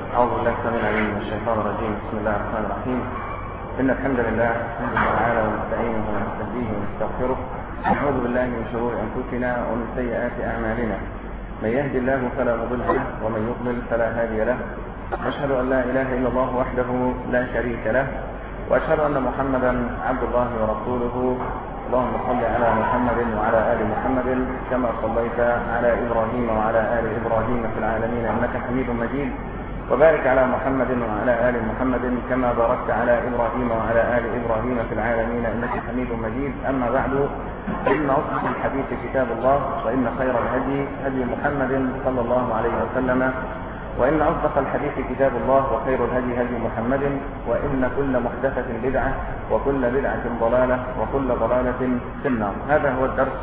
أعوذ بالله السميع العليم من الشيطان الرجيم بسم الله الرحمن الرحيم إن الحمد لله نحمده تعالى ونستعينه ونستهديه ونستغفره نعوذ بالله من شرور أنفسنا ومن سيئات أعمالنا من يهد الله فلا مضل له ومن يضلل فلا هادي له أشهد أن لا إله إلا الله وحده لا شريك له وأشهد أن محمدا عبد الله ورسوله اللهم صل على محمد وعلى آل محمد كما صليت على إبراهيم وعلى آل إبراهيم في العالمين إنك حميد مجيد وبارك على محمد وعلى آل محمد كما باركت على إبراهيم وعلى آل إبراهيم في العالمين إنك حميد مجيد أما بعد فإن أصدق الحديث كتاب الله وإن خير الهدي هدي محمد صلى الله عليه وسلم وإن أصدق الحديث كتاب الله وخير الهدي هدي محمد وإن كل محدثة بدعة وكل بدعة ضلالة وكل ضلالة في النار هذا هو الدرس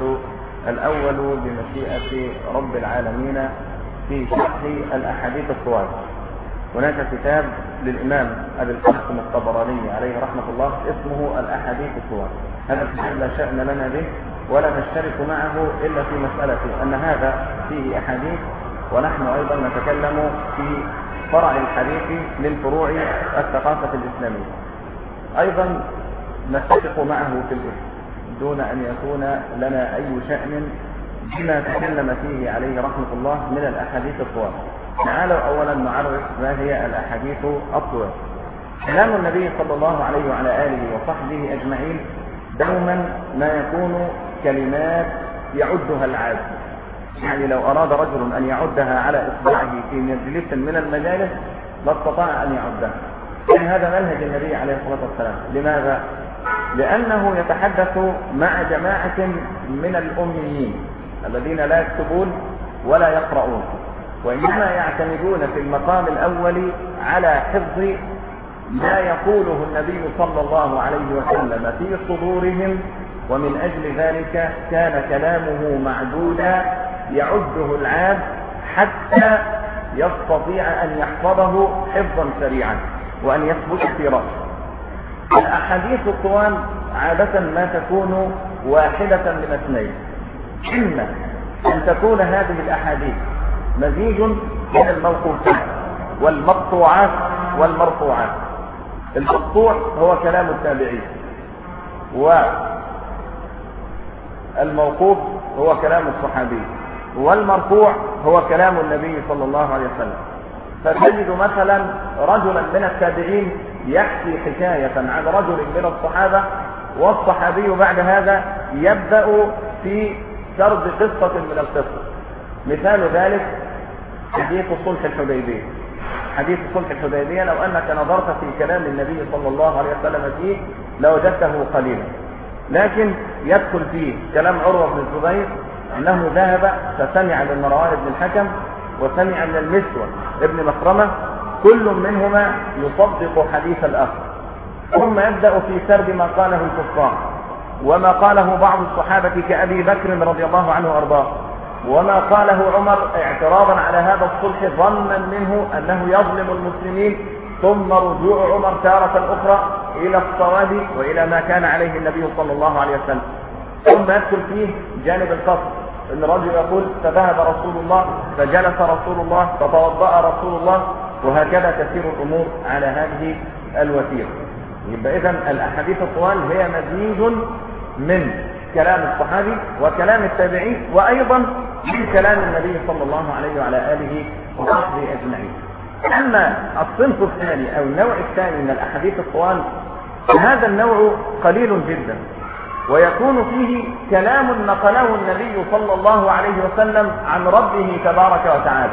الأول بمشيئة رب العالمين في شرح الأحاديث الطوال هناك كتاب للإمام أبي القاسم الطبراني عليه رحمة الله اسمه الأحاديث الطوال هذا الكتاب لا شأن لنا به ولا نشترك معه إلا في مسألة أن هذا فيه أحاديث ونحن أيضا نتكلم في فرع الحديث من فروع الثقافة الإسلامية أيضا نتفق معه في الاسم دون أن يكون لنا أي شأن بما تكلم فيه عليه رحمة الله من الأحاديث الطوال تعالوا أولا نعرف ما هي الأحاديث الطوال كلام النبي صلى الله عليه وعلى آله وصحبه أجمعين دوما ما يكون كلمات يعدها العاد يعني لو أراد رجل أن يعدها على إصبعه في مجلس من المجالس لا استطاع أن يعدها يعني هذا منهج النبي عليه الصلاة والسلام لماذا؟ لأنه يتحدث مع جماعة من الأميين الذين لا يكتبون ولا يقرؤون وإنما يعتمدون في المقام الأول على حفظ ما يقوله النبي صلى الله عليه وسلم في صدورهم ومن أجل ذلك كان كلامه معدودا يعده العاد حتى يستطيع أن يحفظه حفظا سريعا وأن يثبت في رأسه الأحاديث الطوال عادة ما تكون واحدة من اثنين إما أن تكون هذه الأحاديث مزيج من الموقوفات والمقطوعات والمرفوعات المقطوع هو كلام التابعين والموقوف هو كلام الصحابي والمرفوع هو كلام النبي صلى الله عليه وسلم فتجد مثلا رجلا من التابعين يحكي حكاية عن رجل من الصحابة والصحابي بعد هذا يبدأ في سرد قصة من القصص مثال ذلك حديث صلح الحديبية حديث صلح الحديبية لو أنك نظرت في كلام النبي صلى الله عليه وسلم فيه لوجدته قليلا لكن يدخل فيه كلام عروة بن الزبير أنه ذهب فسمع من مروان بن الحكم وسمع من المسور ابن مخرمة كل منهما يصدق حديث الآخر ثم يبدأ في سرد ما قاله الكفار وما قاله بعض الصحابة كأبي بكر رضي الله عنه وأرضاه وما قاله عمر اعتراضا على هذا الصلح ظنا منه أنه يظلم المسلمين ثم رجوع عمر تارة أخرى إلى الصواب وإلى ما كان عليه النبي صلى الله عليه وسلم ثم يدخل فيه جانب القصر ان الرجل يقول فذهب رسول الله فجلس رسول الله فتوضا رسول الله وهكذا تسير الامور على هذه الوتيره يبقى اذا الاحاديث الطوال هي مزيج من كلام الصحابي وكلام التابعين وايضا من كلام النبي صلى الله عليه وعلى اله وصحبه اجمعين اما الصنف الثاني او النوع الثاني من الاحاديث الطوال هذا النوع قليل جدا ويكون فيه كلام نقله النبي صلى الله عليه وسلم عن ربه تبارك وتعالى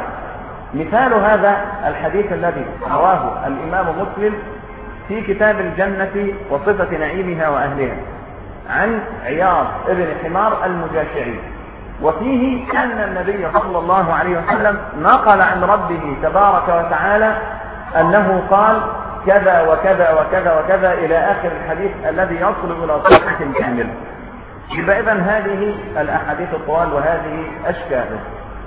مثال هذا الحديث الذي رواه الإمام مسلم في كتاب الجنة وصفة نعيمها وأهلها عن عياض ابن حمار المجاشعي وفيه أن النبي صلى الله عليه وسلم نقل عن ربه تبارك وتعالى أنه قال كذا وكذا وكذا وكذا إلى آخر الحديث الذي يصل إلى صحة كاملة يبقى إذا هذه الأحاديث الطوال وهذه أشكاله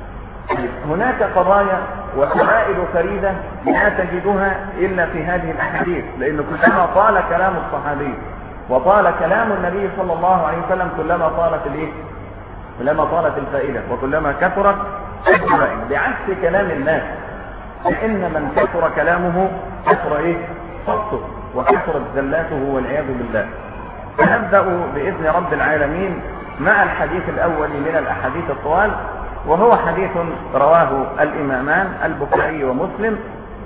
هناك قضايا وشرائد فريدة لا تجدها إلا في هذه الأحاديث لأن كلما طال كلام الصحابي وطال كلام النبي صلى الله عليه وسلم كلما طالت الايه؟ كلما طالت الفائدة وكلما كثرت الفوائد بعكس كلام الناس لأن من كثر كلامه كثر إيه؟ صوته وكثرت زلاته والعياذ بالله فنبدأ بإذن رب العالمين مع الحديث الأول من الأحاديث الطوال وهو حديث رواه الإمامان البخاري ومسلم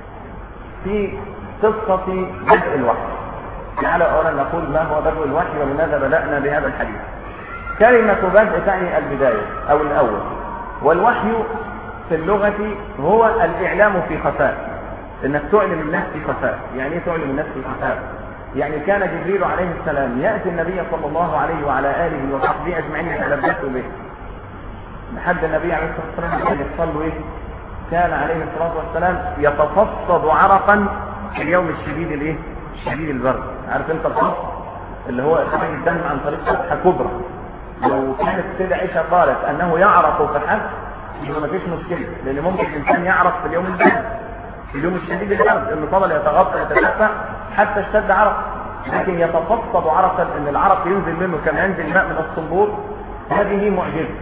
في قصة بدء الوحي تعالى أولا نقول ما هو بدء الوحي ولماذا بدأنا بهذا الحديث كلمة بدء تعني البداية أو الأول والوحي في اللغة هو الإعلام في خفاء إنك تعلم الناس في خفاء يعني إيه تعلم الناس في خفاء يعني كان جبريل عليه السلام يأتي النبي صلى الله عليه وعلى آله وصحبه أجمعين يتلبسوا به لحد النبي عليه الصلاة والسلام كان يحصل له إيه؟ كان عليه الصلاة والسلام يتفصد عرقا في اليوم الشديد الإيه؟ شديد البرد عارف أنت الخط اللي هو إخراج الدم عن طريق فتحة كبرى لو كانت السيدة عائشة قالت أنه يعرق فحسب يبقى ما فيش مشكلة لأن ممكن الإنسان يعرق في اليوم البرد في اليوم الشديد البرد إنه فضل يتغطى يتدفى حتى اشتد عرق لكن يتفصد عرقا ان العرق ينزل منه كما ينزل الماء من الصنبور هذه معجزه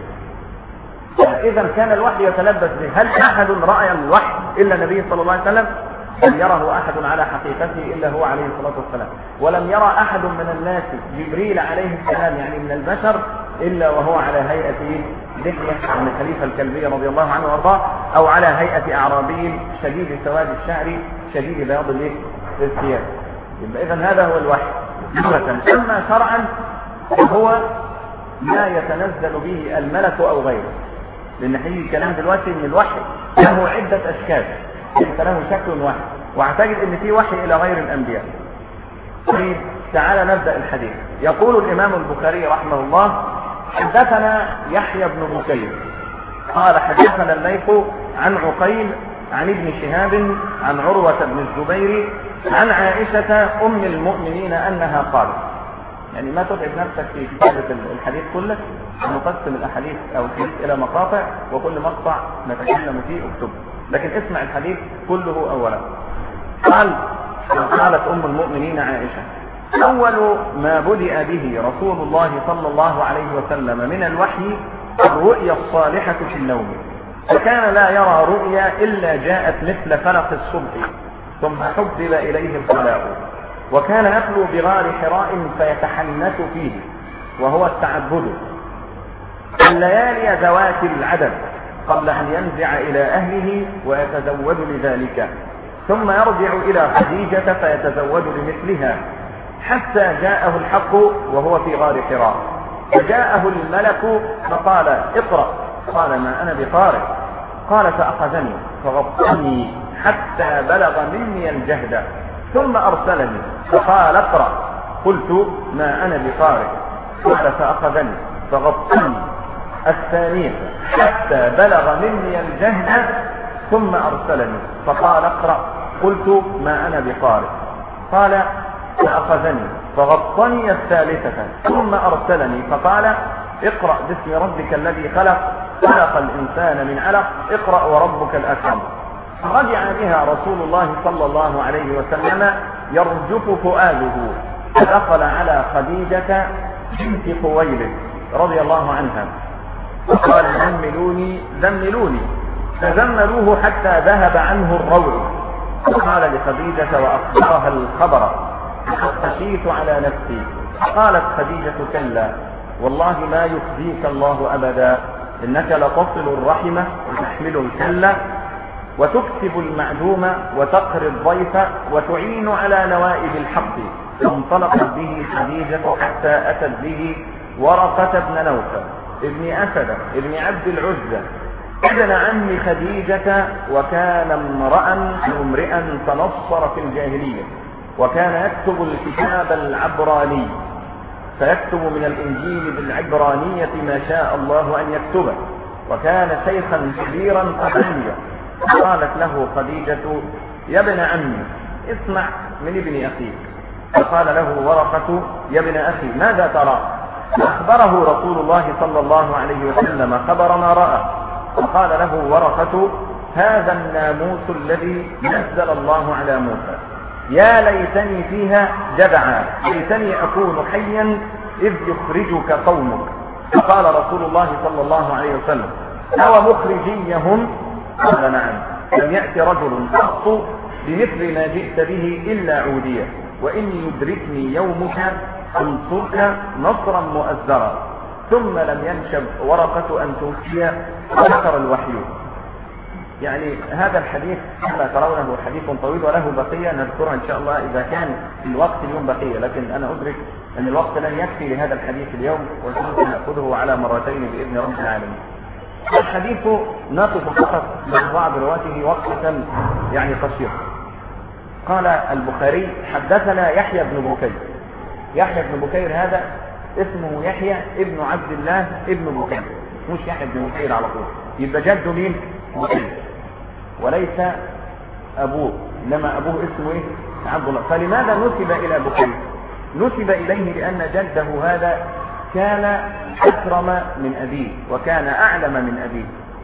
اذا كان الوحي يتلبس به هل احد راى الوحي الا النبي صلى الله عليه وسلم لم يره احد على حقيقته الا هو عليه الصلاه والسلام ولم يرى احد من الناس جبريل عليه السلام يعني من البشر الا وهو على هيئه لحيه عن خليفه الكلبي رضي الله عنه وارضاه او على هيئه اعرابي شديد سواد الشعر شديد بياض الثياب يبقى اذا هذا هو الوحي لغه اما شرعا فهو ما يتنزل به الملك او غيره لان هيجي كلام دلوقتي ان الوحي له عده اشكال ليس له شكل واحد واعتقد ان في وحي الى غير الانبياء طيب تعالى نبدا الحديث يقول الامام البخاري رحمه الله حدثنا يحيى بن بكير قال حدثنا الليث عن عقيل عن ابن شهاب عن عروة بن الزبير عن عائشة أم المؤمنين أنها قالت يعني ما تتعب نفسك في كتابة الحديث كله نقسم الأحاديث أو الحديث إلى مقاطع وكل مقطع نتكلم فيه اكتبه لكن اسمع الحديث كله أولا قال قالت أم المؤمنين عائشة أول ما بدأ به رسول الله صلى الله عليه وسلم من الوحي الرؤيا الصالحة في النوم فكان لا يرى رؤيا إلا جاءت مثل فلق الصبح ثم حبب إليه الخلاء وكان يخلو بغار حراء فيتحنث فيه وهو التعبد الليالي ذوات العدد قبل أن ينزع إلى أهله ويتزود لذلك ثم يرجع إلى خديجة فيتزود لمثلها حتى جاءه الحق وهو في غار حراء فجاءه الملك فقال اقرأ قال ما أنا بقارئ قال فأخذني فغطني حتى بلغ مني الجهد ثم أرسلني فقال اقرأ قلت ما أنا بقارئ قال فأخذني فغطني الثانية حتى بلغ مني الجهد ثم أرسلني فقال اقرأ قلت ما أنا بقارئ قال فأخذني فغطني الثالثة ثم أرسلني فقال اقرأ باسم ربك الذي خلق خلق الإنسان من علق اقرأ وربك الأكرم رجع بها رسول الله صلى الله عليه وسلم يرجف فؤاده فدخل على خديجة بنت خويلد رضي الله عنها فقال زملوني زملوني فزملوه حتى ذهب عنه الروع فقال لخديجة وأخبرها الخبر خشيت على نفسي قالت خديجة كلا والله ما يخزيك الله أبدا إنك لتصل الرحمة وتحمل الكلة وتكسب المعدوم وتقري الضيف وتعين على نوائب الحق فانطلقت به خديجة حتى أتت به ورقة بن نوفل ابن أسد ابن عبد العزة ابن عم خديجة وكان امرأ امرئا تنصر في الجاهلية وكان يكتب الكتاب العبراني فيكتب من الإنجيل بالعبرانية ما شاء الله أن يكتبه وكان شيخا كبيرا قبليا قالت له خديجة يا ابن عمي اسمع من ابن أخيك فقال له ورقة يا ابن أخي ماذا ترى فأخبره رسول الله صلى الله عليه وسلم خبر ما رأى فقال له ورقة هذا الناموس الذي نزل الله على موسى يا ليتني فيها جدعا ليتني أكون حيا إذ يخرجك قومك فقال رسول الله صلى الله عليه وسلم أو مخرجيهم قال نعم لم يأتي رجل قط بمثل ما جئت به إلا عودية وإن يدركني يومك أنصرك نصرا مؤزرا ثم لم ينشب ورقة أن توفي وذكر الوحي يعني هذا الحديث كما ترونه حديث طويل وله بقية نذكرها إن شاء الله إذا كان الوقت اليوم بقية لكن أنا أدرك أن الوقت لن يكفي لهذا الحديث اليوم وسوف نأخذه على مرتين بإذن رب العالمين الحديث نقف فقط مع بعض رواته وقفة يعني قصيرة قال البخاري حدثنا يحيى بن بكير يحيى بن بكير هذا اسمه يحيى ابن عبد الله ابن بكير مش يحيى بن بكير على طول يبقى جده مين بكير وليس ابوه انما ابوه اسمه ايه عبد الله فلماذا نسب الى بكير نسب اليه لان جده هذا كان اكرم من ابيه وكان اعلم من ابيه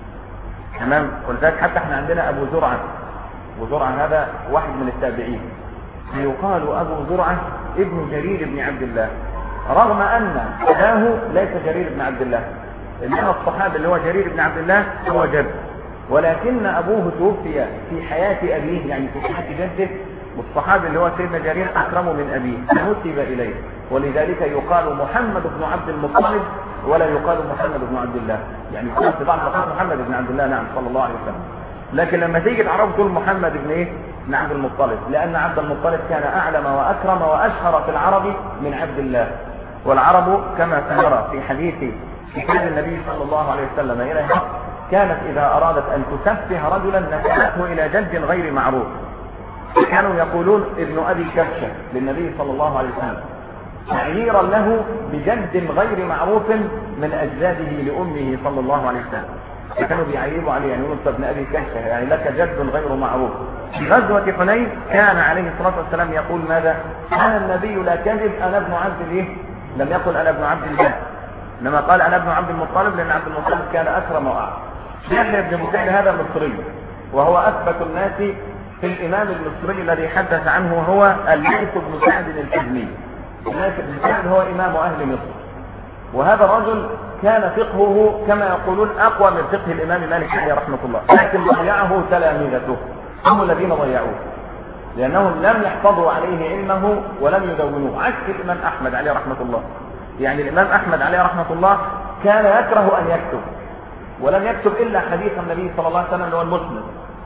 تمام ولذلك حتى احنا عندنا ابو زرعه ابو زرعه هذا واحد من التابعين يقال ابو زرعه ابن جرير بن عبد الله رغم ان اباه ليس جرير بن عبد الله انما الصحابي اللي هو جرير بن عبد الله هو جد ولكن ابوه توفي في حياه ابيه يعني في حياه جده والصحابي اللي هو سيدنا جرير اكرم من ابيه نسب اليه ولذلك يقال محمد بن عبد المطلب ولا يقال محمد بن عبد الله يعني يقال في بعض محمد بن عبد الله نعم صلى الله عليه وسلم لكن لما تيجي تعرفه تقول محمد بن ايه بن عبد المطلب لان عبد المطلب كان اعلم واكرم واشهر في العرب من عبد الله والعرب كما سنرى في حديث كتاب النبي صلى الله عليه وسلم الى كانت اذا ارادت ان تسفه رجلا نسبته الى جد غير معروف كانوا يقولون ابن ابي كبشه للنبي صلى الله عليه وسلم تعييرا له بجد غير معروف من اجداده لامه صلى الله عليه وسلم فكانوا بيعيبوا عليه يعني يقولوا ابن ابي كهشه يعني لك جد غير معروف في غزوه حنين كان عليه الصلاه والسلام يقول ماذا؟ انا النبي لا كذب انا ابن عبد الايه؟ لم يقل انا ابن عبد الله انما قال انا ابن عبد المطلب لان عبد المطلب كان اكرم واعظم يحيى بن بكير هذا مصري وهو اثبت الناس في الامام المصري الذي حدث عنه هو الليث بن سعد الحزمي الليث بن سعد هو امام اهل مصر وهذا الرجل كان فقهه كما يقولون اقوى من فقه الامام مالك عليه رحمه الله لكن ضيعه تلاميذته هم الذين ضيعوه لانهم لم يحفظوا عليه علمه ولم يدونوه عكس الامام احمد عليه رحمه الله يعني الامام احمد عليه رحمه الله كان يكره ان يكتب ولم يكتب الا حديث النبي صلى الله عليه وسلم اللي هو المسلم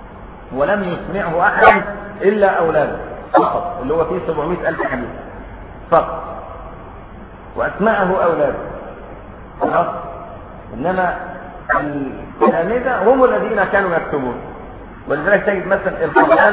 ولم يسمعه احد الا اولاده فقط اللي هو فيه 700 الف حديث فقط واسمعه اولاده خلاص انما التلاميذه هم الذين كانوا يكتبون ولذلك تجد مثلا القران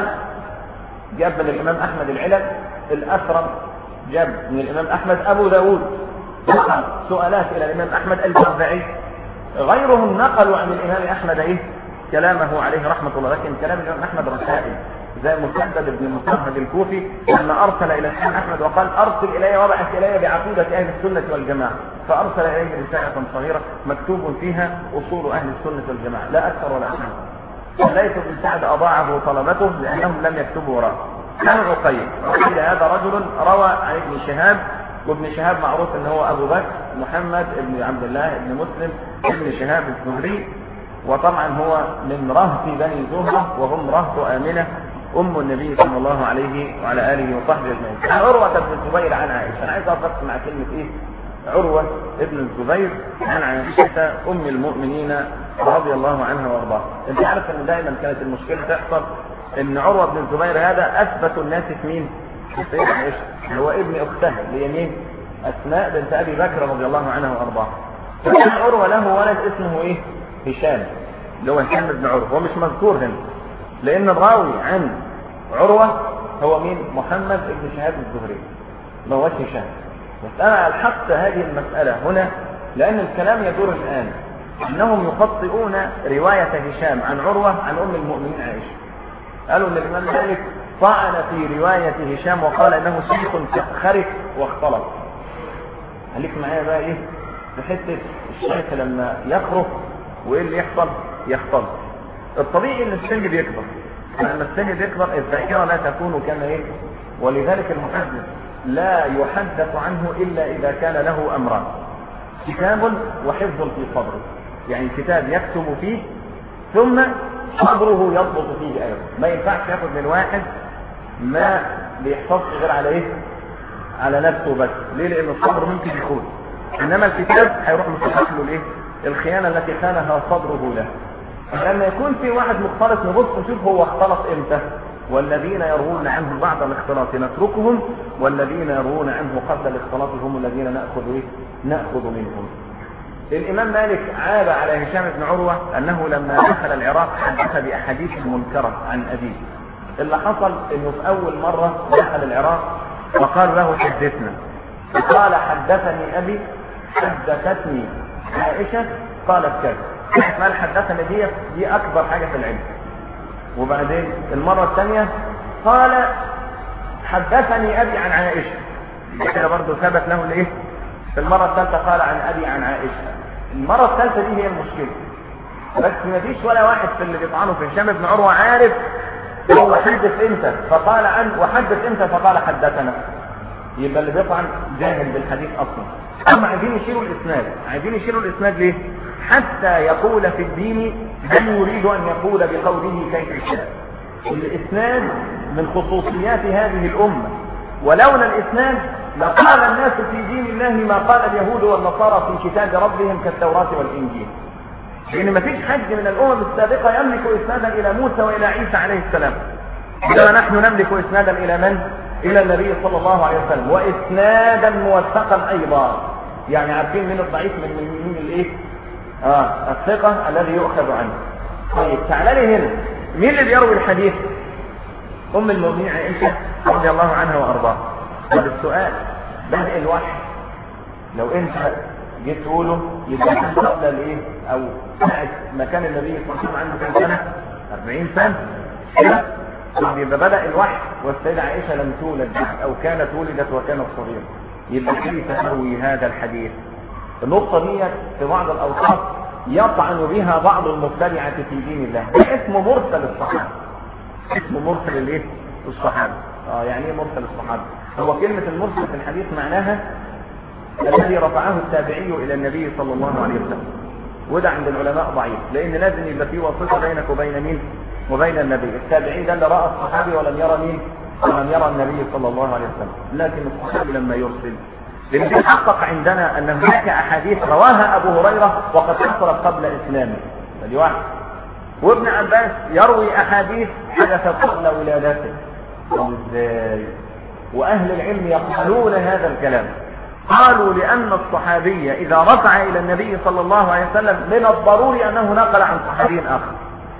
جاب من الامام احمد العلل الاثرم جاب من الامام احمد ابو داود نقل سؤالات الى الامام احمد البرزعي غيرهم نقلوا عن الامام احمد ايه كلامه عليه رحمه الله لكن كلام الامام احمد رسائل زي مسدد بن المسدد الكوفي لما ارسل الى الامام احمد وقال ارسل الي وابعث الي بعقيده اهل السنه والجماعه فارسل اليه رساله صغيره مكتوب فيها اصول اهل السنه والجماعه لا اكثر ولا اقل ليس بن سعد اضاعه طلبته لانهم لم يكتبوا وراءه كان عقيل عقيل هذا رجل روى عن ابن شهاب وابن شهاب معروف ان هو ابو بكر محمد ابن عبد الله ابن مسلم ابن شهاب الزهري وطبعا هو من رهط بني زهره وهم رهط امنه ام النبي صلى الله عليه وعلى اله وصحبه اجمعين. عروه بن الزبير عن عائشه، انا عايز اقف مع كلمه ايه؟ عروه ابن الزبير عن عائشه ام المؤمنين رضي الله عنها وارضاها. انت عارف ان دائما كانت المشكله تحصل ان عروه بن الزبير هذا اثبت الناس في مين؟ في سيدنا عائشه، اللي هو ابن اختها اللي هي مين؟ اسماء بنت ابي بكر رضي الله عنها وارضاها. فكان عروه له ولد اسمه ايه؟ هشام اللي هو هشام بن عروه، هو مش مذكور هنا. لان الراوي عن عروة هو مين محمد بن شهاب الزهري ما هوش هشام بس انا الحقت هذه المسألة هنا لان الكلام يدور الان انهم يخطئون رواية هشام عن عروة عن ام المؤمنين عائشة قالوا ان الامام مالك طعن في رواية هشام وقال انه شيخ خرف واختلط خليك معايا بقى ايه في حتة الشيخ لما يخرف وايه اللي يحصل يختلط الطبيعي ان السن بيكبر لما السن بيكبر الذاكره لا تكون كما ايه ولذلك المحدث لا يحدث عنه الا اذا كان له امران كتاب وحفظ في صدره يعني كتاب يكتب فيه ثم صبره يضبط فيه ايضا ما ينفعش ياخد من واحد ما بيحفظش غير على ايه على نفسه بس ليه لان الصبر ممكن يخون انما الكتاب هيروح مصحح له الايه الخيانه التي خانها صبره له لما يكون في واحد مختلط نبص نشوف هو اختلط امتى والذين يروون عنه بعد الاختلاط نتركهم والذين يروون عنه قبل الاختلاط هم الذين ناخذ ايه ناخذ منهم الامام مالك عاب على هشام بن عروه انه لما دخل العراق حدث باحاديث منكره عن ابيه اللي حصل انه في اول مره دخل العراق فقال له حدثنا قال حدثني ابي حدثتني عائشه قالت كذا قال حدثني دي دي اكبر حاجه في العلم وبعدين المره الثانيه قال حدثني ابي عن عائشه كده برضه ثبت له الايه في المره الثالثه قال عن ابي عن عائشه المره الثالثه دي هي المشكله بس ما فيش ولا واحد في اللي بيطعنوا في هشام بن عروه عارف هو حدث امتى فقال عن وحدث امتى فقال حدثنا يبقى اللي بيطعن جاهل بالحديث اصلا هم عايزين يشيلوا الاسناد عايزين يشيلوا الاسناد ليه حتى يقول في الدين من يريد ان يقول بقوله كيف شاء الاسناد من خصوصيات هذه الامه ولولا الاسناد لقال الناس في دين الله ما قال اليهود والنصارى في كتاب ربهم كالتوراة والإنجيل لأن ما فيش حد من الأمم السابقة يملك إسنادا إلى موسى وإلى عيسى عليه السلام إنما نحن نملك إسنادا إلى من؟ إلى النبي صلى الله عليه وسلم وإسنادا موثقا أيضا يعني عارفين من الضعيف من من, من الإيه؟ آه الثقة الذي يؤخذ عنه طيب تعال لي هنا مين اللي بيروي الحديث؟ أم المؤمنين عائشة رضي الله عنها وأرضاها طب السؤال بدء الوحي لو انت جيت تقوله يبقى كان قبل الايه او ساعه ما كان النبي صلى الله عليه وسلم عنده كام سنه 40 سنه طب يبقى بدا الوحي والسيده عائشه لم تولد او كانت ولدت وكانت صغيره يبقى كيف تروي هذا الحديث النقطه دي في بعض الاوقات يطعن بها بعض المبتدعه في دين الله ده اسمه مرسل الصحابه اسمه مرسل الايه الصحابه اه يعني ايه مرسل الصحابه هو كلمة المرسل في الحديث معناها الذي رفعه التابعي إلى النبي صلى الله عليه وسلم وده عند العلماء ضعيف لأن لازم يبقى في واسطة بينك وبين مين وبين النبي التابعي ده اللي رأى الصحابي ولم يرى مين ولم يرى النبي صلى الله عليه وسلم لكن الصحابي لما يرسل لأن يتحقق عندنا أن هناك أحاديث رواها أبو هريرة وقد حصلت قبل إسلامه فدي واحد وابن عباس يروي أحاديث حدثت قبل ولادته ازاي واهل العلم يقبلون هذا الكلام قالوا لان الصحابي اذا رفع الى النبي صلى الله عليه وسلم من الضروري انه نقل عن صحابي اخر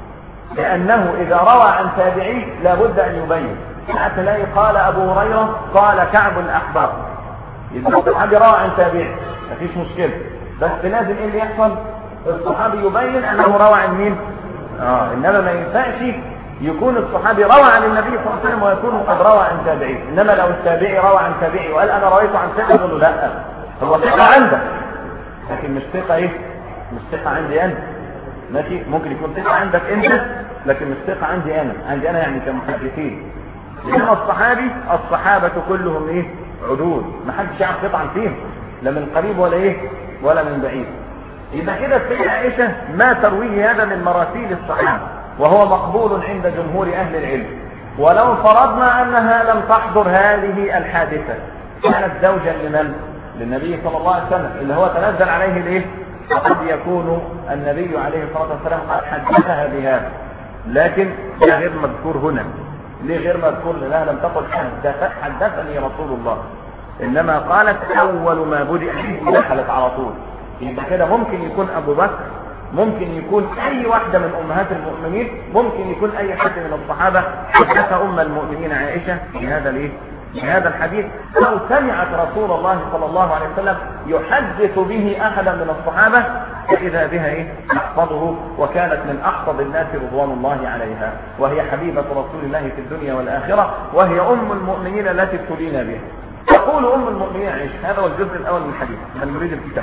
لانه اذا روى عن تابعي لابد ان يبين حتى تلاقي قال ابو هريره قال كعب الاحبار يبقى الصحابي روى عن تابعي مفيش مشكله بس لازم ايه اللي يحصل الصحابي يبين انه روى عن مين اه انما ما ينفعش يكون الصحابي روى عن النبي صلى الله عليه وسلم ويكون قد روى عن تابعي انما لو التابعي روى عن تابعي وقال انا رويت عن ثقه يقول له لا هو ثقه عندك لكن مش ثقه ايه مش ثقه عندي انا ماشي ممكن يكون ثقه عندك انت لكن مش ثقه عندي انا عندي انا يعني كمحدثين انما الصحابي الصحابه كلهم ايه عدول ما حدش يعرف يطعن فيهم لا من قريب ولا ايه ولا من بعيد يبقى كده السيدة عائشة ما ترويه هذا من مراسيل الصحابة وهو مقبول عند جمهور أهل العلم ولو فرضنا أنها لم تحضر هذه الحادثة كانت زوجا لمن؟ للنبي صلى الله عليه وسلم اللي هو تنزل عليه الايه؟ وقد يكون النبي عليه الصلاة والسلام قد حدثها بهذا لكن ده غير مذكور هنا ليه غير مذكور لانها لم تقل حدث حدثني رسول الله انما قالت اول ما بدأ به دخلت على طول يبقى كده ممكن يكون ابو بكر ممكن يكون اي واحدة من امهات المؤمنين ممكن يكون اي حد من الصحابة حدث ام المؤمنين عائشة في هذا الايه في هذا الحديث او سمعت رسول الله صلى الله عليه وسلم يحدث به احدا من الصحابة فاذا بها ايه تحفظه وكانت من احفظ الناس رضوان الله عليها وهي حبيبة رسول الله في الدنيا والاخرة وهي ام المؤمنين التي ابتلينا بها تقول ام المؤمنين عائشة هذا هو الجزء الاول من الحديث من يريد الكتاب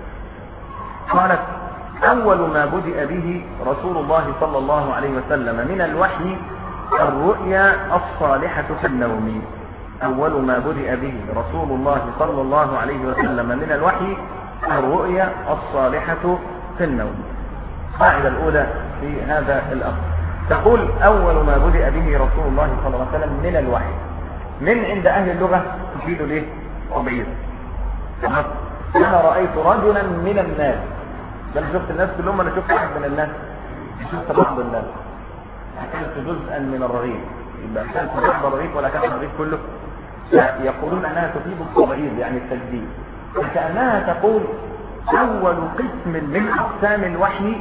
قالت أول ما بدأ به رسول الله صلى الله عليه وسلم من الوحي الرؤيا الصالحة في النوم أول ما بدأ به رسول الله صلى الله عليه وسلم من الوحي الرؤيا الصالحة في النوم القاعدة الأولى في هذا الأمر تقول أول ما بدأ به رسول الله صلى الله عليه وسلم من الوحي من عند أهل اللغة تفيد ليه طبيعي أنا رأيت رجلا من الناس ده أنا شفت الناس كلهم أنا شفت واحد من الناس شفت بعض الناس أكلت جزءا من الرغيف يبقى أكلت بعض الرغيف ولا أكلت الرغيف كله يقولون أنها تفيد التبعيض يعني التجديد كأنها تقول أول قسم من أقسام الوحي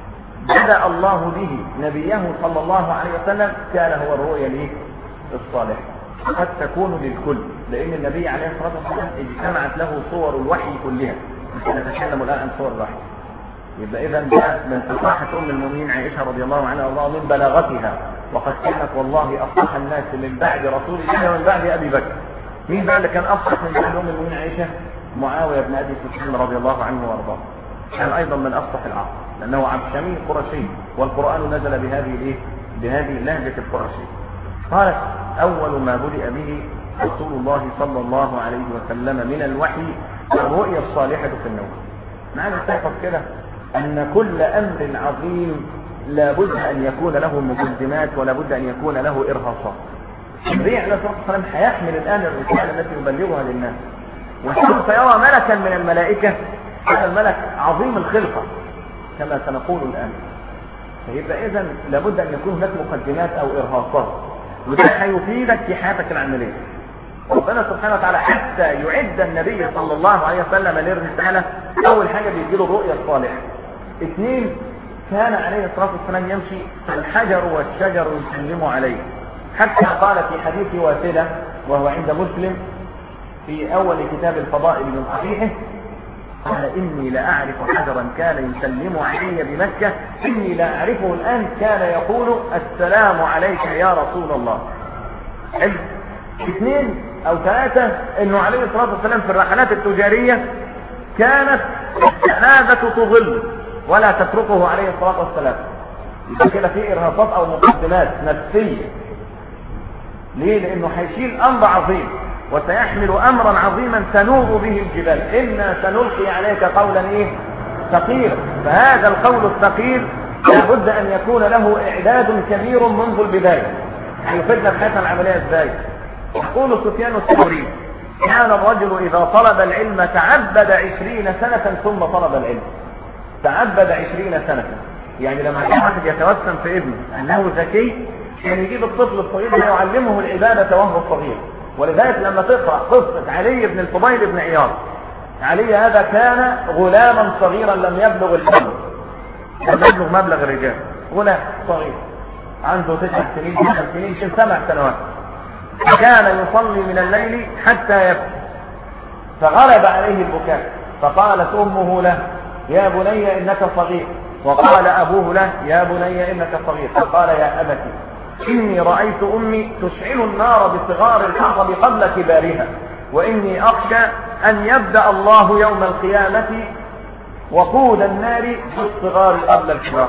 بدأ الله به نبيه صلى الله عليه وسلم كان هو الرؤيا ليه الصالحة قد تكون للكل لأن النبي عليه الصلاة والسلام اجتمعت له صور الوحي كلها مش نتكلم الآن عن صور الوحي يبقى إذا ده من فصاحة أم المؤمنين عائشة رضي الله عنها والله من بلاغتها وقد كانت والله أفصح الناس من بعد رسول الله ومن بعد أبي بكر مين بقى اللي كان أفصح من بعد أم المؤمنين عائشة معاوية بن أبي سفيان رضي الله عنه وأرضاه كان أيضا من أفصح العصر لأنه عبشمي قرشي والقرآن نزل بهذه الإيه؟ بهذه اللهجة القرشية قالت أول ما بدأ به رسول الله صلى الله عليه وسلم من الوحي الرؤيا الصالحة في النوم معنى تحفظ كده أن كل أمر عظيم لابد أن يكون له مقدمات ولا بد أن يكون له إرهاصات النبي عليه الصلاة والسلام هيحمل الآن الرسالة التي يبلغها للناس وسوف يرى ملكا من الملائكة هذا الملك عظيم الخلقة كما سنقول الآن فيبقى إذا لابد أن يكون هناك مقدمات أو إرهاصات وده هيفيدك في حياتك العملية ربنا سبحانه وتعالى حتى يعد النبي صلى الله عليه وسلم للرسالة أول حاجة بيجيله الرؤية الصالحة اثنين كان عليه الصلاة والسلام يمشي فالحجر والشجر يسلم عليه حتى قال في حديث واسلة وهو عند مسلم في أول كتاب الفضائل من صحيحه قال إني لأعرف حجرا كان يسلم علي بمكة إني لا أعرفه الآن كان يقول السلام عليك يا رسول الله حلو اثنين أو ثلاثة إنه عليه الصلاة والسلام في الرحلات التجارية كانت الجنازة تظل ولا تتركه عليه الصلاة والسلام يبقى كده في إرهاصات أو مقدمات نفسية ليه؟ لأنه هيشيل أمر عظيم وسيحمل امرا عظيما تنوب به الجبال انا سنلقي عليك قولا ايه ثقيلا فهذا القول الثقيل لابد ان يكون له اعداد كبير منذ البدايه هيفيدنا في حياتنا العمليه ازاي يقول سفيان الثوري كان الرجل اذا طلب العلم تعبد عشرين سنه ثم طلب العلم تعبد عشرين سنه يعني لما كان واحد يتوسم في ابنه انه ذكي كان يجيب الطفل الصغير ويعلمه العباده وهو صغير ولذلك لما تقرأ قصة علي بن الفضيل بن عياض علي هذا كان غلاما صغيرا لم يبلغ الحلم لم يبلغ مبلغ الرجال غلام صغير عنده تسع سنين تسع سنين يمكن سبع سنوات كان يصلي من الليل حتى يبكي فغلب عليه البكاء فقالت امه له يا بني انك صغير وقال ابوه له يا بني انك صغير فقال يا ابتي إني رأيت أمي تشعل النار بصغار الحطب قبل كبارها وإني أخشى أن يبدأ الله يوم القيامة وقود النار بالصغار قبل الكبار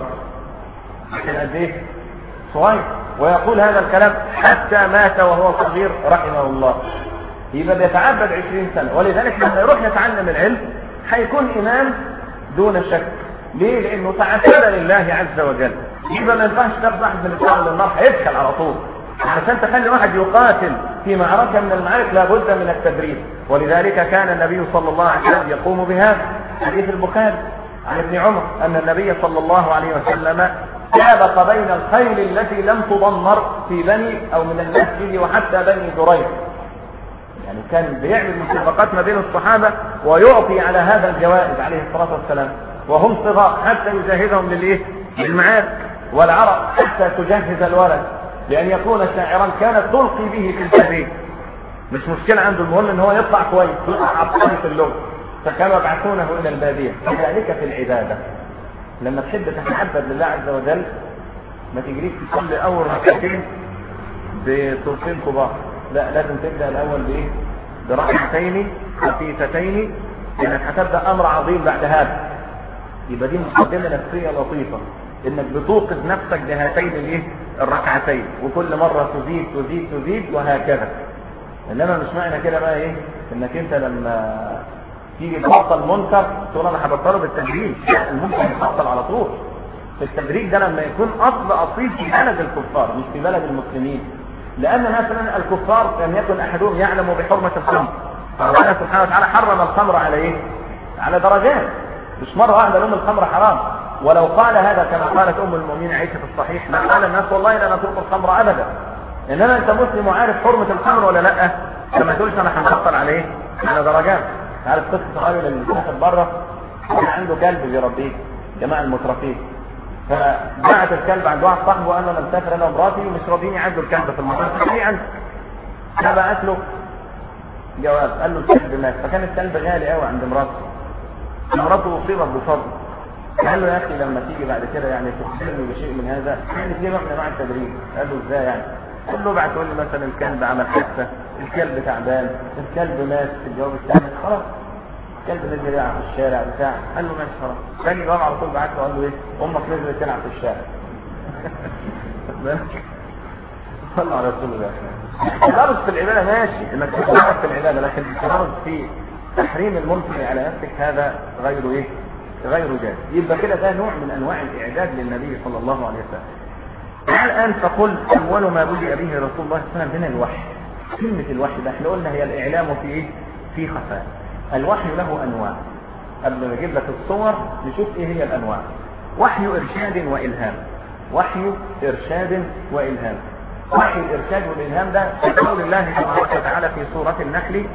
لكن قد ايه صغير ويقول هذا الكلام حتى مات وهو صغير رحمه الله يبقى بيتعبد عشرين سنة ولذلك لما يروح يتعلم العلم هيكون إمام دون شك ليه؟ لأنه تعبد لله عز وجل يبقى ما ينفعش تاخد واحد من الشغل للنار هيدخل على طول عشان تخلي واحد يقاتل في معركة من المعارك لابد من التدريب ولذلك كان النبي صلى الله عليه وسلم يقوم بهذا حديث البخاري عن ابن عمر أن النبي صلى الله عليه وسلم سابق بين الخيل التي لم تضمر في بني أو من المسجد وحتى بني زريق يعني كان بيعمل مسابقات ما بين الصحابة ويعطي على هذا الجوائز عليه الصلاة والسلام وهم صغار حتى يجهزهم للايه؟ للمعارك والعرب حتى تجهز الولد لأن يكون شاعرا كانت تلقي به في الجبين مش مشكلة عنده المهم ان هو يطلع كويس يطلع عبقري في اللغة فكانوا يبعثونه الى البادية كذلك في العبادة لما تحب تتعبد لله عز وجل ما تجريش تصلي اول ركعتين بصورتين كبار لا لازم تبدا الاول بايه بركعتين خفيفتين لانك هتبدا امر عظيم بعد هذا يبقى دي مقدمه نفسيه لطيفه انك بتوقظ نفسك بهاتين الايه الركعتين وكل مره تزيد تزيد تزيد وهكذا انما مش معنى كده بقى ايه انك انت لما تيجي تبطل منكر تقول انا هبطله بالتدريج المنكر يبطل على طول في التدريج ده لما يكون اصل اصيل في بلد الكفار مش في بلد المسلمين لان مثلا الكفار لم يكن احدهم يعلم بحرمه الخمر فربنا سبحانه وتعالى حرم الخمر على ايه؟ على درجات مش مره واحده لهم الخمر حرام ولو قال هذا كما قالت ام المؤمنين عائشه في الصحيح ما قال الناس والله لا نترك الخمر ابدا انما انت مسلم وعارف حرمه الخمر ولا لا لما تقولش انا هنبطل عليه على درجات عارف قصه الراجل اللي مسافر بره كان عنده كلب بيربيه جماعه المترفين فبعت الكلب عند واحد صاحبه وقال له انا مسافر انا ومراتي ومش راضيين يعدوا الكلب في المطار فخليه عنده فبعت له جواب قال له الكلب مات فكان الكلب غالي قوي عند مراته مراته اصيبت بفضل قال له يا اخي لما تيجي بعد كده يعني تخبرني بشيء من هذا يعني في نوع من انواع التدريب قال له ازاي يعني قال له ابعتوا لي مثلا الكلب عمل حادثه الكلب تعبان الكلب مات في الجواب الثاني خلاص الكلب نزل يلعب في الشارع بتاع قال له ماشي خلاص ثاني جواب على طول بعت له قال له ايه امك نزلت تلعب في الشارع صلى على رسول الله التدرج في العباده ماشي انك تتدرج في العباده لكن التدرج في تحريم المنكر على نفسك هذا غير ايه؟ غير جاز يبقى كده ده نوع من انواع الاعداد للنبي صلى الله عليه وسلم الان تقول اول ما بدأ به رسول الله صلى الله عليه وسلم من الوحي كلمة الوحي ده احنا قلنا هي الاعلام في ايه؟ في خفاء الوحي له انواع قبل ما اجيب لك الصور نشوف ايه هي الانواع وحي ارشاد والهام وحي ارشاد والهام وحي الارشاد والالهام ده في قول الله تبارك وتعالى في سوره النحل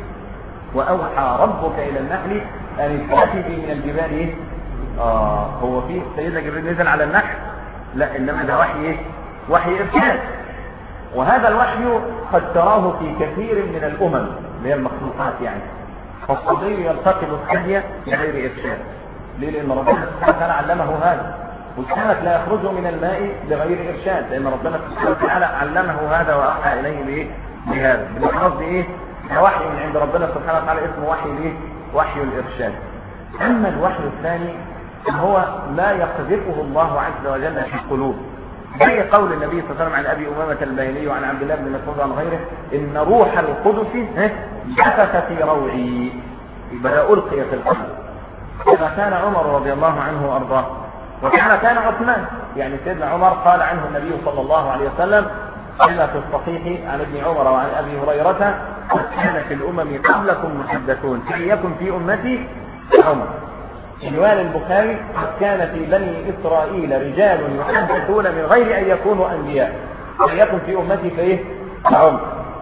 واوحى ربك الى النحل ان اتخذي من الجبال ايه؟ اه هو في سيدنا جبريل نزل على النحل لا انما ده وحي ايه؟ وحي ارشاد وهذا الوحي قد تراه في كثير من الامم اللي هي المخلوقات يعني فالصبي يلتقط الثدي بغير ارشاد ليه؟ لان ربنا سبحانه وتعالى علمه هذا والسمك لا يخرج من الماء بغير ارشاد لان ربنا سبحانه وتعالى علمه هذا واوحى اليه بايه؟ بهذا بالقصد ايه؟ ده وحي من عند ربنا سبحانه وتعالى اسمه وحي الايه؟ وحي الارشاد. اما الوحي الثاني هو ما يقذفه الله عز وجل في القلوب. زي قول النبي صلى الله عليه وسلم عن ابي امامه الباهلي وعن عبد الله بن مسعود وعن غيره ان روح القدس نفث في روعي يبقى ده القي في القلب. كما كان عمر رضي الله عنه وارضاه وكما كان عثمان يعني سيدنا عمر قال عنه النبي صلى الله عليه وسلم كما في الصحيح عن ابن عمر وعن ابي هريره قد كان في الامم قبلكم محدثون فليكن في امتي عمر عنوان البخاري قد كان في بني اسرائيل رجال يحدثون من غير ان يكونوا انبياء فليكن في امتي فايه؟ عمر